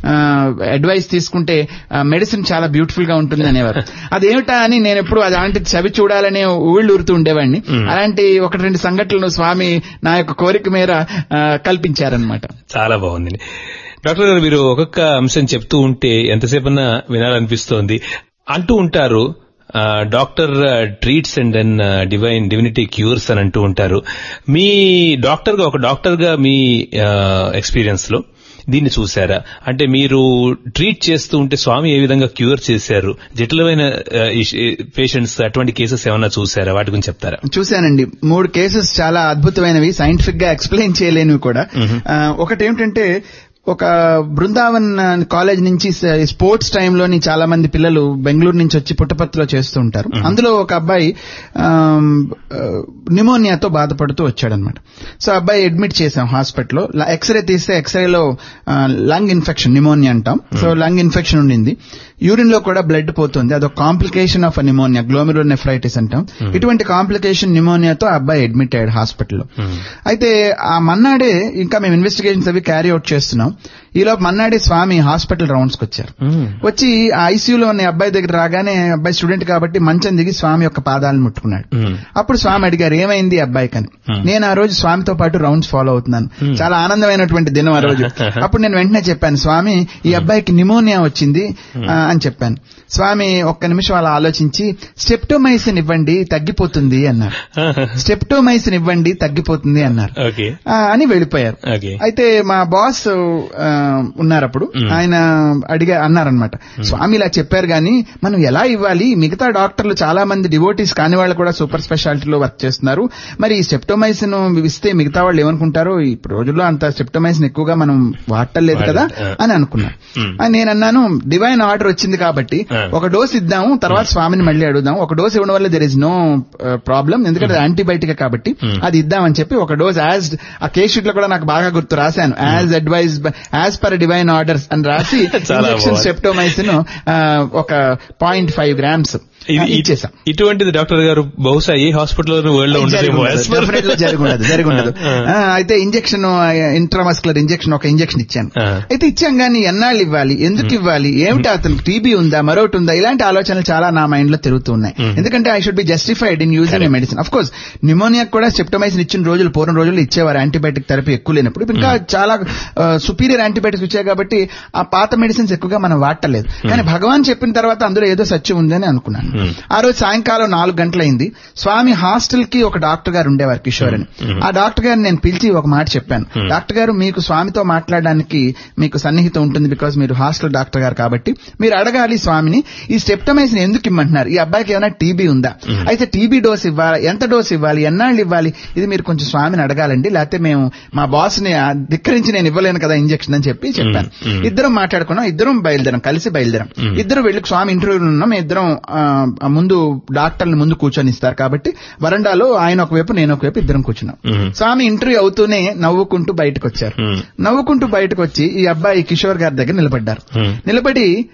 అడ్వైస్ తీసుకుంటే మెడిసిన్ చాలా బ్యూటిఫుల్ గా ఉంటుంది అనేవారు అదేమిటా అని నేను ఎప్పుడు అలాంటి చవి చూడాలనే ఊళ్ళు ఊరుతూ ఉండేవాడిని అలాంటి ఒకటి రెండు సంఘటనలు స్వామి నా యొక్క కోరిక మేర ఆ, కల్పించారనమాట చాలా బాగుందండి డాక్టర్ గారు మీరు ఒక్కొక్క అంశం చెప్తూ ఉంటే ఎంతసేపన్నా వినాలనిపిస్తోంది అంటూ ఉంటారు doctor treats and then divine divinity cures అని అంటూ ఉంటారు మీ డాక్టర్ గా ఒక డాక్టర్ గా మీ ఎక్స్పీరియన్స్ లో దీన్ని చూసారా అంటే మీరు ట్రీట్ చేస్తూ ఉంటే స్వామి ఏ విధంగా క్యూర్ చేశారు జటిలమైన పేషెంట్స్ అటువంటి కేసెస్ ఏమన్నా చూసారా వాటి గురించి చెప్తారా చూశానండి మూడు కేసెస్ చాలా అద్భుతమైనవి సైంటిఫిక్ గా ఎక్స్ప్లెయిన్ చేయలేనివి కూడా ఆ, ఒకటి ఏమిటంటే ఒక బృందావన్ కాలేజ్ నుంచి స- స్పోర్ట్స్ టైంలోని చాలా మంది పిల్లలు బెంగళూరు నుంచి వచ్చి పుట్టపర్తిలో చేస్తూ ఉంటారు అందులో ఒక అబ్బాయి ఆమ్, ఆ, నిమోనియాతో బాధపడుతూ వచ్చాడనమాట సో అబ్బాయి అడ్మిట్ చేశాం హాస్పిటల్లో ల- ఎక్స్రే తీస్తే ఎక్స్రేలో ఆ, లంగ్ ఇన్ఫెక్షన్ నిమోనియా అంటాం సో లంగ్ ఇన్ఫెక్షన్ ఉండింది యూరిన్ లో కూడా బ్లడ్ పోతుంది అదొక complication of pneumonia glomerulonephritis అంటాం ఇటువంటి కాంప్లికేషన్ నిమోనియాతో ఆ అబ్బాయి అడ్మిట్ అయ్యాడు హాస్పిటల్లో అయితే ఆ మన్నాడే ఇంకా మేము ఇన్వెస్టిగేషన్స్ అవి క్యారీ అవుట్ చేస్తున్నాం ఈలోపు మన్నాడే స్వామి హాస్పిటల్ రౌండ్స్ కి వచ్చారు వచ్చి ఆ ఐసీయూలో ఉన్న అబ్బాయి దగ్గర రాగానే అబ్బాయి స్టూడెంట్ కాబట్టి మంచం దిగి స్వామి యొక్క పాదాలను ముట్టుకున్నాడు అప్పుడు స్వామి అడిగారు ఏమైంది ఈ అబ్బాయికి అని నేను ఆ రోజు స్వామితో పాటు రౌండ్స్ ఫాలో అవుతున్నాను చాలా ఆనందమైనటువంటి దినం ఆ రోజు అప్పుడు నేను వెంటనే చెప్పాను స్వామి ఈ అబ్బాయికి నిమోనియా వచ్చింది ఆ, అని చెప్పాను స్వామి ఒక్క నిమిషం అలా ఆలోచించి స్టెప్టోమైసిన్ ఇవ్వండి తగ్గిపోతుంది అన్నారు స్టెప్టోమైసిన్ ఇవ్వండి తగ్గిపోతుంది అన్నారు ఓకే ఆ, అని వెళ్ళిపోయారు ఓకే అయితే మా బాస్ ఆ, ఉన్నారు అప్పుడు ఆయన అడిగా అన్నారనమాట స్వామి ఇలా చెప్పారు గాని మనం ఎలా ఇవ్వాలి మిగతా డాక్టర్లు చాలా మంది డివోటీస్ కాని వాళ్ళు కూడా సూపర్ స్పెషాలిటీలో వర్క్ చేస్తున్నారు మరి ఈ స్టెప్టోమైసిన్ ఇస్తే మిగతా వాళ్ళు ఏమనుకుంటారో ఈ రోజుల్లో అంత స్టెప్టోమైసిన్ ఎక్కువగా మనం వాడటలేదు కదా వాడలేదు. అని అనుకున్నా Hmm. ఆ, నేను అన్నాను డివైన్ ఆర్డర్ వచ్చింది కాబట్టి Ah. ఒక డోస్ ఇద్దాము తర్వాత స్వామిని మళ్ళీ అడుగుదాం ఒక డోస్ ఇవ్వడం వల్ల దెర్ ఇస్ నో ప్రాబ్లం ఎందుకంటే యాంటీబయాటిక్ కాబట్టి అది ఇద్దామని చెప్పి ఒక డోస్ యాజ్ ఆ కేస్ షీట్ లో కూడా నాకు బాగా గుర్తు రాశాను as advise as per divine orders అని రాసి చాలా ఇంజెక్షన్ బాగుంది. సెప్టోమైసిన్ ఒక పాయింట్ ఫైవ్ గ్రామ్స్ ఇది ఇచ్చేసాం ఇటువంటిది డాక్టర్ గారు బహుశా ఏ హాస్పిటల్ వరల్డ్ లో ఉండదేమో as per- Definitely జరిగి ఉండదు జరిగి ఉండదు ఆ, ఆ, అయితే ఇంజెక్షన్ ఇంట్రామస్కులర్ ఇంజెక్షన్ ఒక ఇంజెక్షన్ ఇచ్చాను ఆ. అయితే ఇచ్చాం కానీ ఎన్నాళ్ళు ఇవ్వాలి ఎందుకు ఇవ్వాలి ఏమిటి అతనికి టీబీ ఉందా మరొకటి ఉందా ఇలాంటి ఆలోచనలు చాలా నా మైండ్ లో తిరుగుతూ ఉన్నాయి ఎందుకంటే I should be justified in using medicine of course pneumonia కూడా సెప్టమైసిన్ ఇచ్చిన రోజులు పూర్వం రోజుల్లో ఇచ్చేవారు యాంటీబయాటిక్ థెరపీ ఎక్కువ లేనప్పుడు ఇప్పుడు ఇంకా చాలా సుపీరియర్ యాంటీబయాటిక్స్ వచ్చాయి కాబట్టి ఆ పాత మెడిసిన్స్ ఎక్కువగా మనం వాడటలేదు కానీ భగవాన్ చెప్పిన తర్వాత అందులో ఏదో సత్యం ఉందని అనుకున్నాను ఆ రోజు సాయంకాలం నాలుగు గంటలైంది స్వామి హాస్టల్ కి ఒక డాక్టర్ గారు ఉండేవారు కిషోర్ అని ఆ డాక్టర్ గారిని నేను పిలిచి ఒక మాట చెప్పాను డాక్టర్ గారు మీకు స్వామితో మాట్లాడడానికి మీకు సన్నిహితం ఉంటుంది బికాస్ మీరు హాస్టల్ డాక్టర్ గారు కాబట్టి మీరు అడగాలి స్వామిని ఈ స్టెప్టమైసిన్ ఎందుకు ఇమ్మంటున్నారు ఈ అబ్బాయికి ఏమైనా టీబీ ఉందా అయితే టీబీ డోస్ ఇవ్వాలి ఎంత డోస్ ఇవ్వాలి ఎన్నాళ్ళు ఇవ్వాలి ఇది మీరు కొంచెం స్వామిని అడగాలండి లేకపోతే మేము మా బాస్ ని ఆ, ధిక్కరించి నేను ఇవ్వలేను కదా ఇంజెక్షన్ అని చెప్పి చెప్పాను ఇద్దరం మాట్లాడుకున్నాం ఇద్దరం బయలుదేరాం కలిసి బయలుదేరాం ఇద్దరు వెళ్ళి స్వామి ఇంటర్వ్యూలో ఉన్నాం ఇద్దరం ఆ, ఆ ముందు డాక్టర్ని ముందు కూర్చొని ఇస్తారు కాబట్టి వరండాలో ఆయన ఒకవైపు నేను ఒకవైపు ఇద్దరం కూర్చున్నాం స్వామి ఇంటర్వ్యూ అవుతూనే నవ్వుకుంటూ బయటకు వచ్చారు నవ్వుకుంటూ బయటకు వచ్చి ఈ అబ్బాయి కిషోర్ గారి దగ్గర నిలబడ్డారు నిలబడి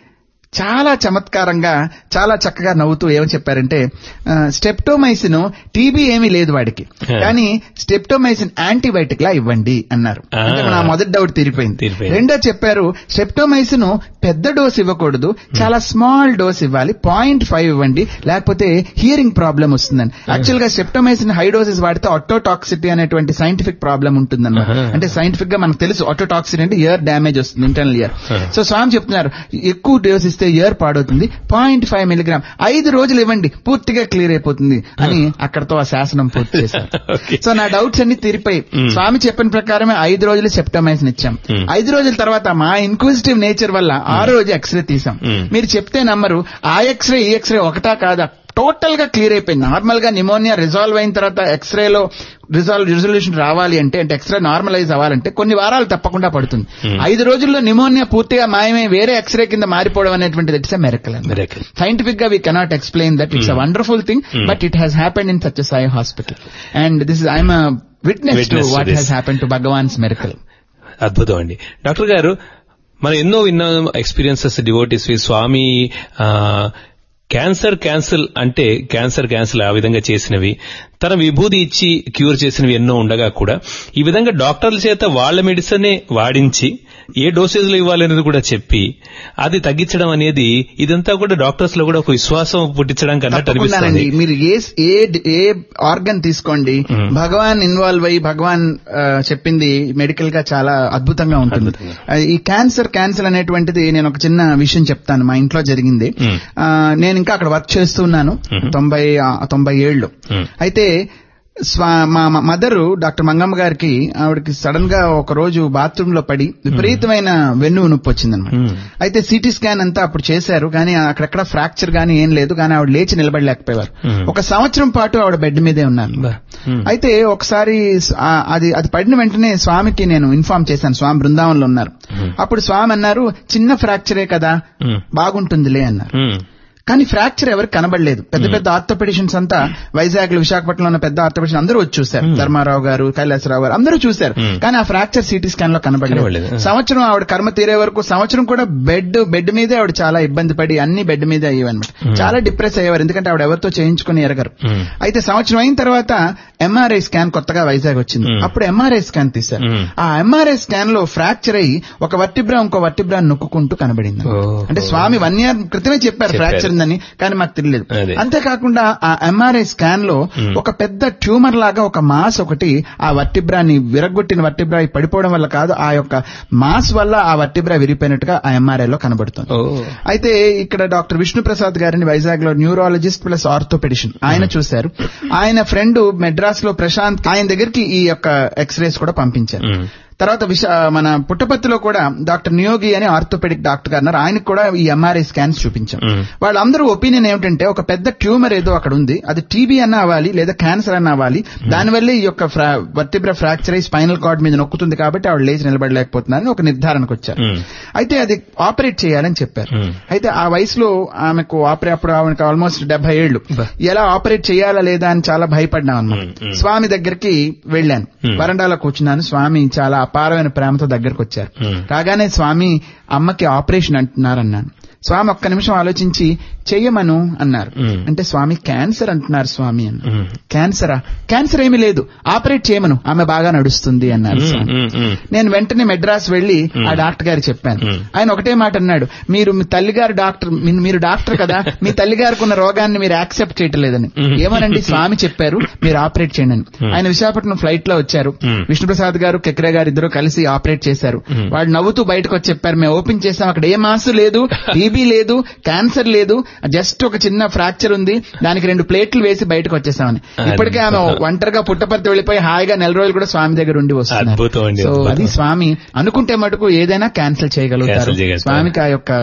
చాలా చమత్కారంగా చాలా చక్కగా నవ్వుతూ ఏమని చెప్పారంటే స్టెప్టోమైసిన్ టీబీ ఏమీ లేదు వాడికి కానీ స్టెప్టోమైసిన్ యాంటీబయాటిక్ లా ఇవ్వండి అన్నారు ఆ. అంటే నా మొదటి డౌట్ తీరిపోయింది తీరిపోయింది. రెండో చెప్పారు స్టెప్టోమైసిన్ పెద్ద డోస్ ఇవ్వకూడదు చాలా స్మాల్ డోస్ ఇవ్వాలి పాయింట్ ఫైవ్ ఇవ్వండి లేకపోతే హియరింగ్ ప్రాబ్లం వస్తుందని యాక్చువల్ గా స్టెప్టోమైసిన్ హై డోసెస్ వాడితే ఆటోటాక్సిటీ అనేటువంటి సైంటిఫిక్ ప్రాబ్లం ఉంటుందన్నమాట ఆహా. అంటే సైంటిఫిక్ గా మనకు తెలుసు ఆటోటాక్సిటీ అంటే ఇయర్ డ్యామేజ్ వస్తుంది ఇంటర్నల్ ఇయర్ ఆ. సో స్వామి చెప్తున్నారు ఎక్కువ డోస్ ఇస్తే ఇయర్ పాడవుతుంది పాయింట్ ఫైవ్ మిలిగ్రామ్ ఐదు రోజులు ఇవ్వండి పూర్తిగా క్లియర్ అయిపోతుంది అని అక్కడతో ఆ శాసనం పూర్తి చేశారు Okay. సో నా డౌట్స్ అన్ని తీరిపోయి Mm. స్వామి చెప్పిన ప్రకారమే ఐదు రోజులు సెప్టమైసిన్ ఇచ్చాం Mm. ఐదు రోజుల తర్వాత మా ఇన్క్విజిటివ్ నేచర్ వల్ల ఆరో రోజు ఎక్స్రే తీసాం Mm. మీరు చెప్తే నమ్మరు ఆ ఎక్స్రే ఈ ఎక్స్రే ఒకటా కాదా టోటల్ గా క్లియర్ అయిపోయింది నార్మల్ గా నిమోనియా రిజాల్వ్ అయిన తర్వాత ఎక్స్రేలో రిజాల్వ్ రిజల్యూషన్ రావాలి అంటే అంటే ఎక్స్రే నార్మలైజ్ అవ్వాలంటే కొన్ని వారాలు తప్పకుండా పడుతుంది Hmm. ఐదు రోజుల్లో నిమోనియా పూర్తిగా మాయమై వేరే ఎక్స్రే కింద మారిపోవడం అనేటువంటిది ఇట్స్ మెరకల్ Miracle. సైంటిఫిక్ గా we cannot explain that it's a wonderful thing Hmm. But it has happened in such Sai hospital and this is I'm witness to Witness to what this. Has happen to Bhagavan's miracle అద్భుతం అండి డాక్టర్ గారు మనం ఎన్నో విన్నాం ఎక్స్పీరియన్సెస్ డివోటీస్ స్వామి ఆ, క్యాన్సర్ క్యాన్సల్ అంటే క్యాన్సర్ క్యాన్సల్ ఆ విధంగా చేసినవి తన విభూది ఇచ్చి క్యూర్ చేసినవి ఎన్నో ఉండగా కూడా ఈ విధంగా డాక్టర్ల చేత వాళ్ళ మెడిసినే వాడించి ఏ డోసేజ్లో ఇవ్వాలనేది కూడా చెప్పి అది తగ్గించడం అనేది ఇదంతా కూడా డాక్టర్స్ లో కూడా ఒక విశ్వాసం పుట్టించడానికి అన్నట్టు తప్పకుండానండి అనిపిస్తుంది మీరు ఏ ఏ ఏ ఆర్గన్ తీసుకోండి Hmm. భగవాన్ ఇన్వాల్వ్ అయ్యి భగవాన్ ఆ, చెప్పింది మెడికల్ గా చాలా అద్భుతంగా ఉంటుంది అద్భుతంగా. ఆ, ఈ క్యాన్సర్ క్యాన్సర్ అనేటువంటిది నేను ఒక చిన్న విషయం చెప్తాను మా ఇంట్లో జరిగింది Hmm. ఆ, నేను ఇంకా అక్కడ వర్క్ చేస్తున్నాను Mhm. తొంభై ఆ, తొంభై ఏళ్ళు Hmm. అయితే స్వా మా మదరు డాక్టర్ మంగమ్మ గారికి ఆవిడకి సడన్ గా ఒక రోజు బాత్రూమ్ లో పడి విపరీతమైన వెన్ను నొప్పి వచ్చిందనమాట Hmm. అయితే సిటీ స్కాన్ అంతా అప్పుడు చేశారు కానీ అక్కడెక్కడ ఫ్రాక్చర్ కానీ ఏం లేదు కానీ ఆవిడ లేచి నిలబడలేకపోయారు Hmm. ఒక సంవత్సరం పాటు ఆవిడ బెడ్ మీదే ఉన్నారు బా. Hmm. అయితే ఒకసారి స- ఆ, అది అది పడిన వెంటనే స్వామికి నేను ఇన్ఫార్మ్ చేశాను స్వామి బృందావనంలో ఉన్నారు Hmm. అప్పుడు స్వామి అన్నారు చిన్న ఫ్రాక్చరే కదా Hmm. బాగుంటుందిలే అన్నారు Hmm. కానీ ఫ్రాక్చర్ ఎవరికి కనబడలేదు పెద్ద పెద్ద ఆర్థోపెడిషన్స్ అంతా వైజాగ్ లో విశాఖపట్నంలో ఉన్న పెద్ద ఆర్థోపెడిషన్ అందరూ వచ్చి చూశారు Hmm. ధర్మారావు గారు కైలాసరావు గారు అందరూ చూశారు Hmm. కానీ ఆ ఫ్రాక్చర్ సిటీ స్కాన్ లో కనబడలేదు కనబడలేదు. సంవత్సరం ఆవిడ కర్మ తీరే వరకు సంవత్సరం కూడా బెడ్ బెడ్ మీదే ఆవిడ చాలా ఇబ్బంది పడి అన్ని బెడ్ మీదే అయ్యేవన్నమాట Hmm. చాలా డిప్రెస్ అయ్యేవారు ఎందుకంటే ఆవిడ ఎవరితో చేయించుకుని ఎరగరు Hmm. అయితే సంవత్సరం అయిన తర్వాత ఎంఆర్ఐ స్కాన్ కొత్తగా వైజాగ్ వచ్చింది Hmm. అప్పుడు ఎంఆర్ఐ స్కాన్ తీశారు Hmm. ఆ ఎంఆర్ఐ స్కాన్ లో ఫ్రాక్చర్ అయ్యి ఒక వర్టిబ్రా ఇంకో వర్టిబ్రా నొక్కుంటూ కనబడింది ఓహో. అంటే స్వామి వన్ ఇయర్ క్రితమే చెప్పారు చెప్పారు. ఫ్రాక్చర్ ఉందని కానీ మాకు తెలియలేదు అదే. అంతేకాకుండా ఆ ఎంఆర్ఐ స్కాన్ లో Hmm. ఒక పెద్ద ట్యూమర్ లాగా ఒక మాస్ ఒకటి ఆ వర్టిబ్రాని విరగొట్టిన వర్టిబ్రా పడిపోవడం వల్ల కాదు ఆ యొక్క మాస్ వల్ల ఆ వర్టిబ్రా విరిగిపోయినట్టుగా ఆ ఎంఆర్ఐ లో కనబడుతుంది ఓ. అయితే ఇక్కడ డాక్టర్ విష్ణు ప్రసాద్ గారిని వైజాగ్ లో న్యూరాలజిస్ట్ ప్లస్ ఆర్థోపెడిషన్ ఆయన చూశారు ఆయన ఫ్రెండ్ మెడ్రాస్ లో ప్రశాంత్ ఆయన దగ్గరికి ఈ యొక్క ఎక్స్రేస్ కూడా పంపించారు Hmm. తర్వాత విశ మన పుట్టపర్తిలో కూడా డాక్టర్ నియోగి అని ఆర్థోపెడిక్ డాక్టర్ గారు ఉన్నారు ఆయనకు కూడా ఈ ఎంఆర్ఐ స్కాన్స్ చూపించాం Mm. వాళ్ళందరూ ఒపీనియన్ ఏమిటంటే ఒక పెద్ద ట్యూమర్ ఏదో అక్కడ ఉంది అది టీబీ అన్న అవ్వాలి లేదా క్యాన్సర్ అన్న అవ్వాలి దానివల్లే ఈ యొక్క వర్తిబ్ర ఫ్రాక్చర్ అయి స్పైనల్ కార్డ్ మీద నొక్కుతుంది కాబట్టి ఆవిడ లేచి నిలబడలేకపోతున్నారని ఒక నిర్ధారణకు వచ్చారు Mm. అయితే అది ఆపరేట్ చేయాలని చెప్పారు Mm. అయితే ఆ వయసులో ఆమెకు ఆపరే అప్పుడు ఆమెకు ఆల్మోస్ట్ డెబ్బై ఏళ్లు బా. ఎలా ఆపరేట్ చేయాలా లేదా అని చాలా భయపడ్డాం అనమాట Mm, mm. స్వామి దగ్గరికి వెళ్ళాను Mm. వరండాలో కూర్చున్నాను స్వామి చాలా అపారమైన ప్రేమతో దగ్గరకు వచ్చారు Mm. రాగానే స్వామి అమ్మకి ఆపరేషన్ అంటున్నారన్నాను స్వామి ఒక్క నిమిషం ఆలోచించి చెయ్యమను అన్నారు Mm. అంటే స్వామి క్యాన్సర్ అంటున్నారు స్వామి అన్న Mm. క్యాన్సరా క్యాన్సర్ ఏమీ లేదు ఆపరేట్ చేయమను ఆమె బాగా నడుస్తుంది అన్నారు Mm, స్వామి mm, mm. నేను వెంటనే మెడ్రాస్ వెళ్లి Hmm. ఆ డాక్టర్ గారికి చెప్పాను Hmm. ఆయన ఒకటే మాట అన్నాడు మీరు మీ తల్లిగారు డాక్టర్ మీ- మీరు డాక్టర్ కదా మీ తల్లిగారికి ఉన్న రోగాన్ని మీరు యాక్సెప్ట్ చేయటం లేదని Hmm. ఏమనండి స్వామి చెప్పారు మీరు ఆపరేట్ చేయండి అని. Hmm. ఆయన విశాఖపట్నం ఫ్లైట్ లో వచ్చారు Hmm. విష్ణుప్రసాద్ గారు కెక్రే గారు ఇద్దరు కలిసి ఆపరేట్ చేశారు Hmm. వాళ్ళు నవ్వుతూ బయటకు వచ్చి చెప్పారు మేము ఓపెన్ చేసాం అక్కడ ఏ మాసు లేదు టీబీ లేదు క్యాన్సర్ లేదు జస్ట్ ఒక చిన్న ఫ్రాక్చర్ ఉంది దానికి రెండు ప్లేట్లు వేసి బయటకు వచ్చేసామని ఇప్పటికే ఆమె ఒంటరిగా పుట్టపర్తి వెళ్ళిపోయి హాయిగా నెల రోజులు కూడా స్వామి దగ్గర ఉండి వస్తున్నారు అద్భుతం అండి, సో అద్భుతం. అది స్వామి అనుకుంటే మటుకు ఏదైనా క్యాన్సిల్ చేయగలుగుతారు Cancel చేయగలుగుతారు. స్వామికి ఆ యొక్క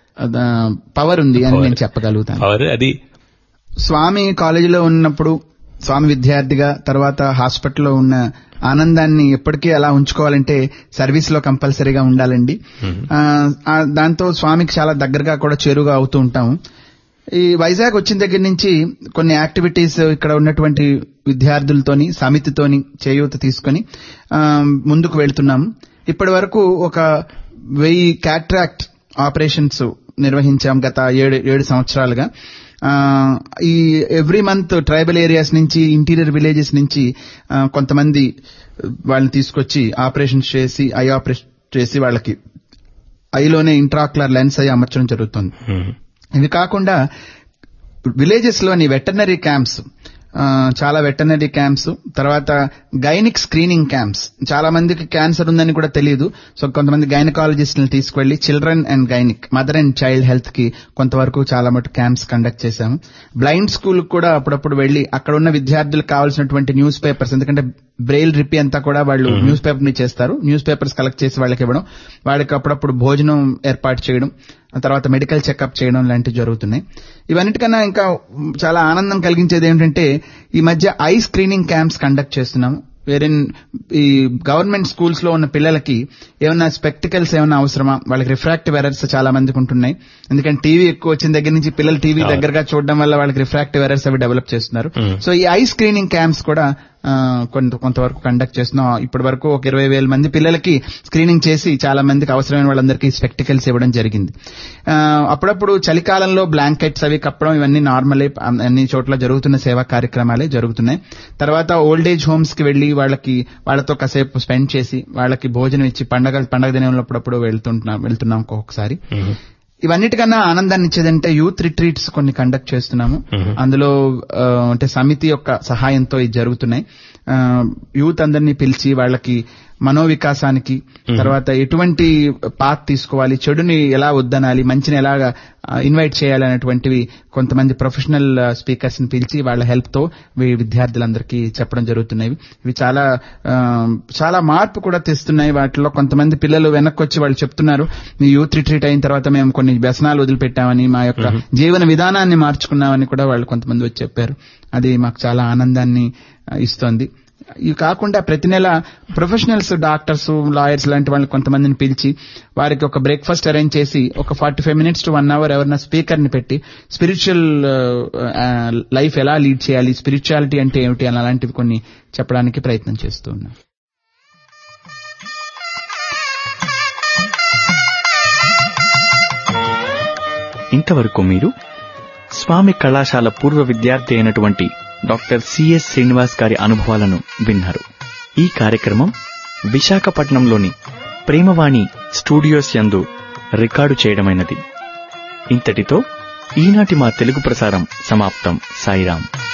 పవర్ ఉంది అని నేను చెప్పగలుగుతాను పవర్ అది స్వామి కాలేజీలో ఉన్నప్పుడు స్వామి విద్యార్థిగా తర్వాత హాస్పిటల్లో ఉన్న ఆనందాన్ని ఎప్పటికీ అలా ఉంచుకోవాలంటే సర్వీస్ లో కంపల్సరీగా ఉండాలండి ఆ, ఆ, దాంతో స్వామికి చాలా దగ్గరగా కూడా చేరుగా అవుతూ ఉంటాము ఈ వైజాగ్ వచ్చిన దగ్గర నుంచి కొన్ని యాక్టివిటీస్ ఇక్కడ ఉన్నటువంటి విద్యార్థులతోని సమితితోని చేయూత తీసుకొని ఆ, ముందుకు వెళ్తున్నాము ఇప్పటి వరకు ఒక వెయ్యి క్యాట్రాక్ట్ ఆపరేషన్స్ నిర్వహించాం గత ఏడు ఏడు సంవత్సరాలుగా ఆ, ఈ ఎవ్రీ మంత్ ట్రైబల్ ఏరియాస్ నుంచి ఇంటీరియర్ విలేజెస్ నుంచి ఆ, కొంతమంది వాళ్ళని తీసుకొచ్చి ఆపరేషన్స్ చేసి ఐ ఆపరేషన్ చేసి వాళ్ళకి ఐలోనే ఇంట్రాక్యులర్ లెన్స్ అయి అమర్చడం జరుగుతుంది ఇవి కాకుండా విలేజెస్ లోని వెటర్నరీ క్యాంప్స్ చాలా వెటర్నరీ క్యాంప్స్ తర్వాత గైనిక్ స్క్రీనింగ్ క్యాంప్స్ చాలా మందికి క్యాన్సర్ ఉందని కూడా తెలియదు సో కొంతమంది గైనకాలజిస్ట్ తీసుకెళ్లి children and gynaec mother and child health కి కొంతవరకు చాలా మటు క్యాంప్స్ కండక్ట్ చేశాము బ్లైండ్ స్కూల్ కూడా అప్పుడప్పుడు వెళ్లి అక్కడ ఉన్న విద్యార్థులకు కావాల్సినటువంటి న్యూస్ పేపర్స్ ఎందుకంటే బ్రెయిల్ రిపి అంతా కూడా వాళ్ళు న్యూస్ పేపర్ ని చేస్తారు న్యూస్ పేపర్స్ కలెక్ట్ చేసి వాళ్ళకి ఇవ్వడం వాళ్ళకి అప్పుడప్పుడు భోజనం ఏర్పాటు చేయడం ఆ తర్వాత మెడికల్ చెకప్ చేయడం లాంటివి జరుగుతున్నాయి ఇవన్నిటికన్నా ఇంకా చాలా ఆనందం కలిగించేది ఏంటంటే ఈ మధ్య ఐ స్క్రీనింగ్ క్యాంప్స్ కండక్ట్ చేస్తున్నాము వేరిన్ ఈ గవర్నమెంట్ స్కూల్స్ లో ఉన్న పిల్లలకి ఏమైనా స్పెక్టికల్స్ ఏమైనా అవసరమా వాళ్ళకి రిఫ్రాక్టివ్ ఎర్రర్స్ చాలా మందికి ఉంటున్నాయి ఎందుకంటే టీవీ ఎక్కువ వచ్చిన దగ్గర నుంచి పిల్లలు టీవీ దగ్గరగా చూడడం వల్ల వాళ్ళకి రిఫ్రాక్టివ్ ఎర్రర్స్ అవి డెవలప్ చేస్తున్నారు సో ఈ ఐ స్క్రీనింగ్ క్యాంప్స్ కూడా ఆ, కొంత కొంతవరకు కండక్ట్ చేస్తున్నాం ఇప్పటి వరకు ఒక ఇరవై వేల మంది పిల్లలకి స్క్రీనింగ్ చేసి చాలా మందికి అవసరమైన వాళ్ళందరికీ స్పెక్టికల్స్ ఇవ్వడం జరిగింది ఆ, అప్పుడప్పుడు చలికాలంలో బ్లాంకెట్స్ అవి కప్పడం ఇవన్నీ నార్మలే అన్ని చోట్ల జరుగుతున్న సేవా కార్యక్రమాలే జరుగుతున్నాయి తర్వాత ఓల్డ్ ఏజ్ హోమ్స్ కి వెళ్లి వాళ్ళకి వాళ్ళతో కాసేపు స్పెండ్ చేసి వాళ్ళకి భోజనం ఇచ్చి పండగ పండగ దినంలో అప్పుడప్పుడు వెళ్తుంటున్నాం వెళ్తున్నాం ఒక్కొక్కసారి ఇవన్నిటికన్నా ఆనందాన్ని ఇచ్చేదంటే యూత్ రిట్రీట్స్ కొన్ని కండక్ట్ చేస్తున్నాము అందులో ఆ, అంటే సమితి యొక్క సహాయంతో ఇది జరుగుతున్నాయి ఆ, యూత్ అందరినీ పిలిచి వాళ్ళకి మనోవికాసానికి తర్వాత ఎటువంటి పాత్ తీసుకోవాలి చెడుని ఎలా వద్దనాలి మంచిని ఎలా ఇన్వైట్ చేయాలి అనేటువంటివి కొంతమంది ప్రొఫెషనల్ స్పీకర్స్ ని పిలిచి వాళ్ళ హెల్ప్ తో వీ విద్యార్థులందరికీ చెప్పడం జరుగుతున్నాయి ఇవి చాలా ఆ, చాలా మార్పు కూడా తెస్తున్నాయి వాటిలో కొంతమంది పిల్లలు వెనక్కి వచ్చి వాళ్ళు చెప్తున్నారు మీ యూత్ రిట్రీట్ అయిన తర్వాత మేము కొన్ని వ్యసనాలు వదిలిపెట్టామని మా యొక్క జీవన విధానాన్ని మార్చుకున్నామని కూడా వాళ్ళు కొంతమంది వచ్చి చెప్పారు అది మాకు చాలా ఆనందాన్ని ఆ, ఇస్తోంది ఇవి కాకుండా ప్రతి నెల ప్రొఫెషనల్స్ డాక్టర్స్ లాయర్స్ లాంటి వాళ్ళని కొంతమందిని పిలిచి వారికి ఒక బ్రేక్ఫాస్ట్ అరేంజ్ చేసి ఒక forty five minutes to one hour ఎవరైనా స్పీకర్ ని పెట్టి స్పిరిచువల్ లైఫ్ ఎలా లీడ్ చేయాలి స్పిరిచువాలిటీ అంటే ఏమిటి అని అలాంటివి కొన్ని చెప్పడానికి ప్రయత్నం చేస్తూ ఉన్నాం ఇంతవరకు మీరు స్వామి కళాశాల పూర్వ విద్యార్థి అయినటువంటి డాక్టర్ సిఎస్ శ్రీనివాస్ గారి అనుభవాలను విన్నారు ఈ కార్యక్రమం విశాఖపట్నంలోని ప్రేమవాణి స్టూడియోస్ యందు రికార్డు చేయడమైనది ఇంతటితో ఈనాటి మా తెలుగు ప్రసారం సమాప్తం సాయిరాం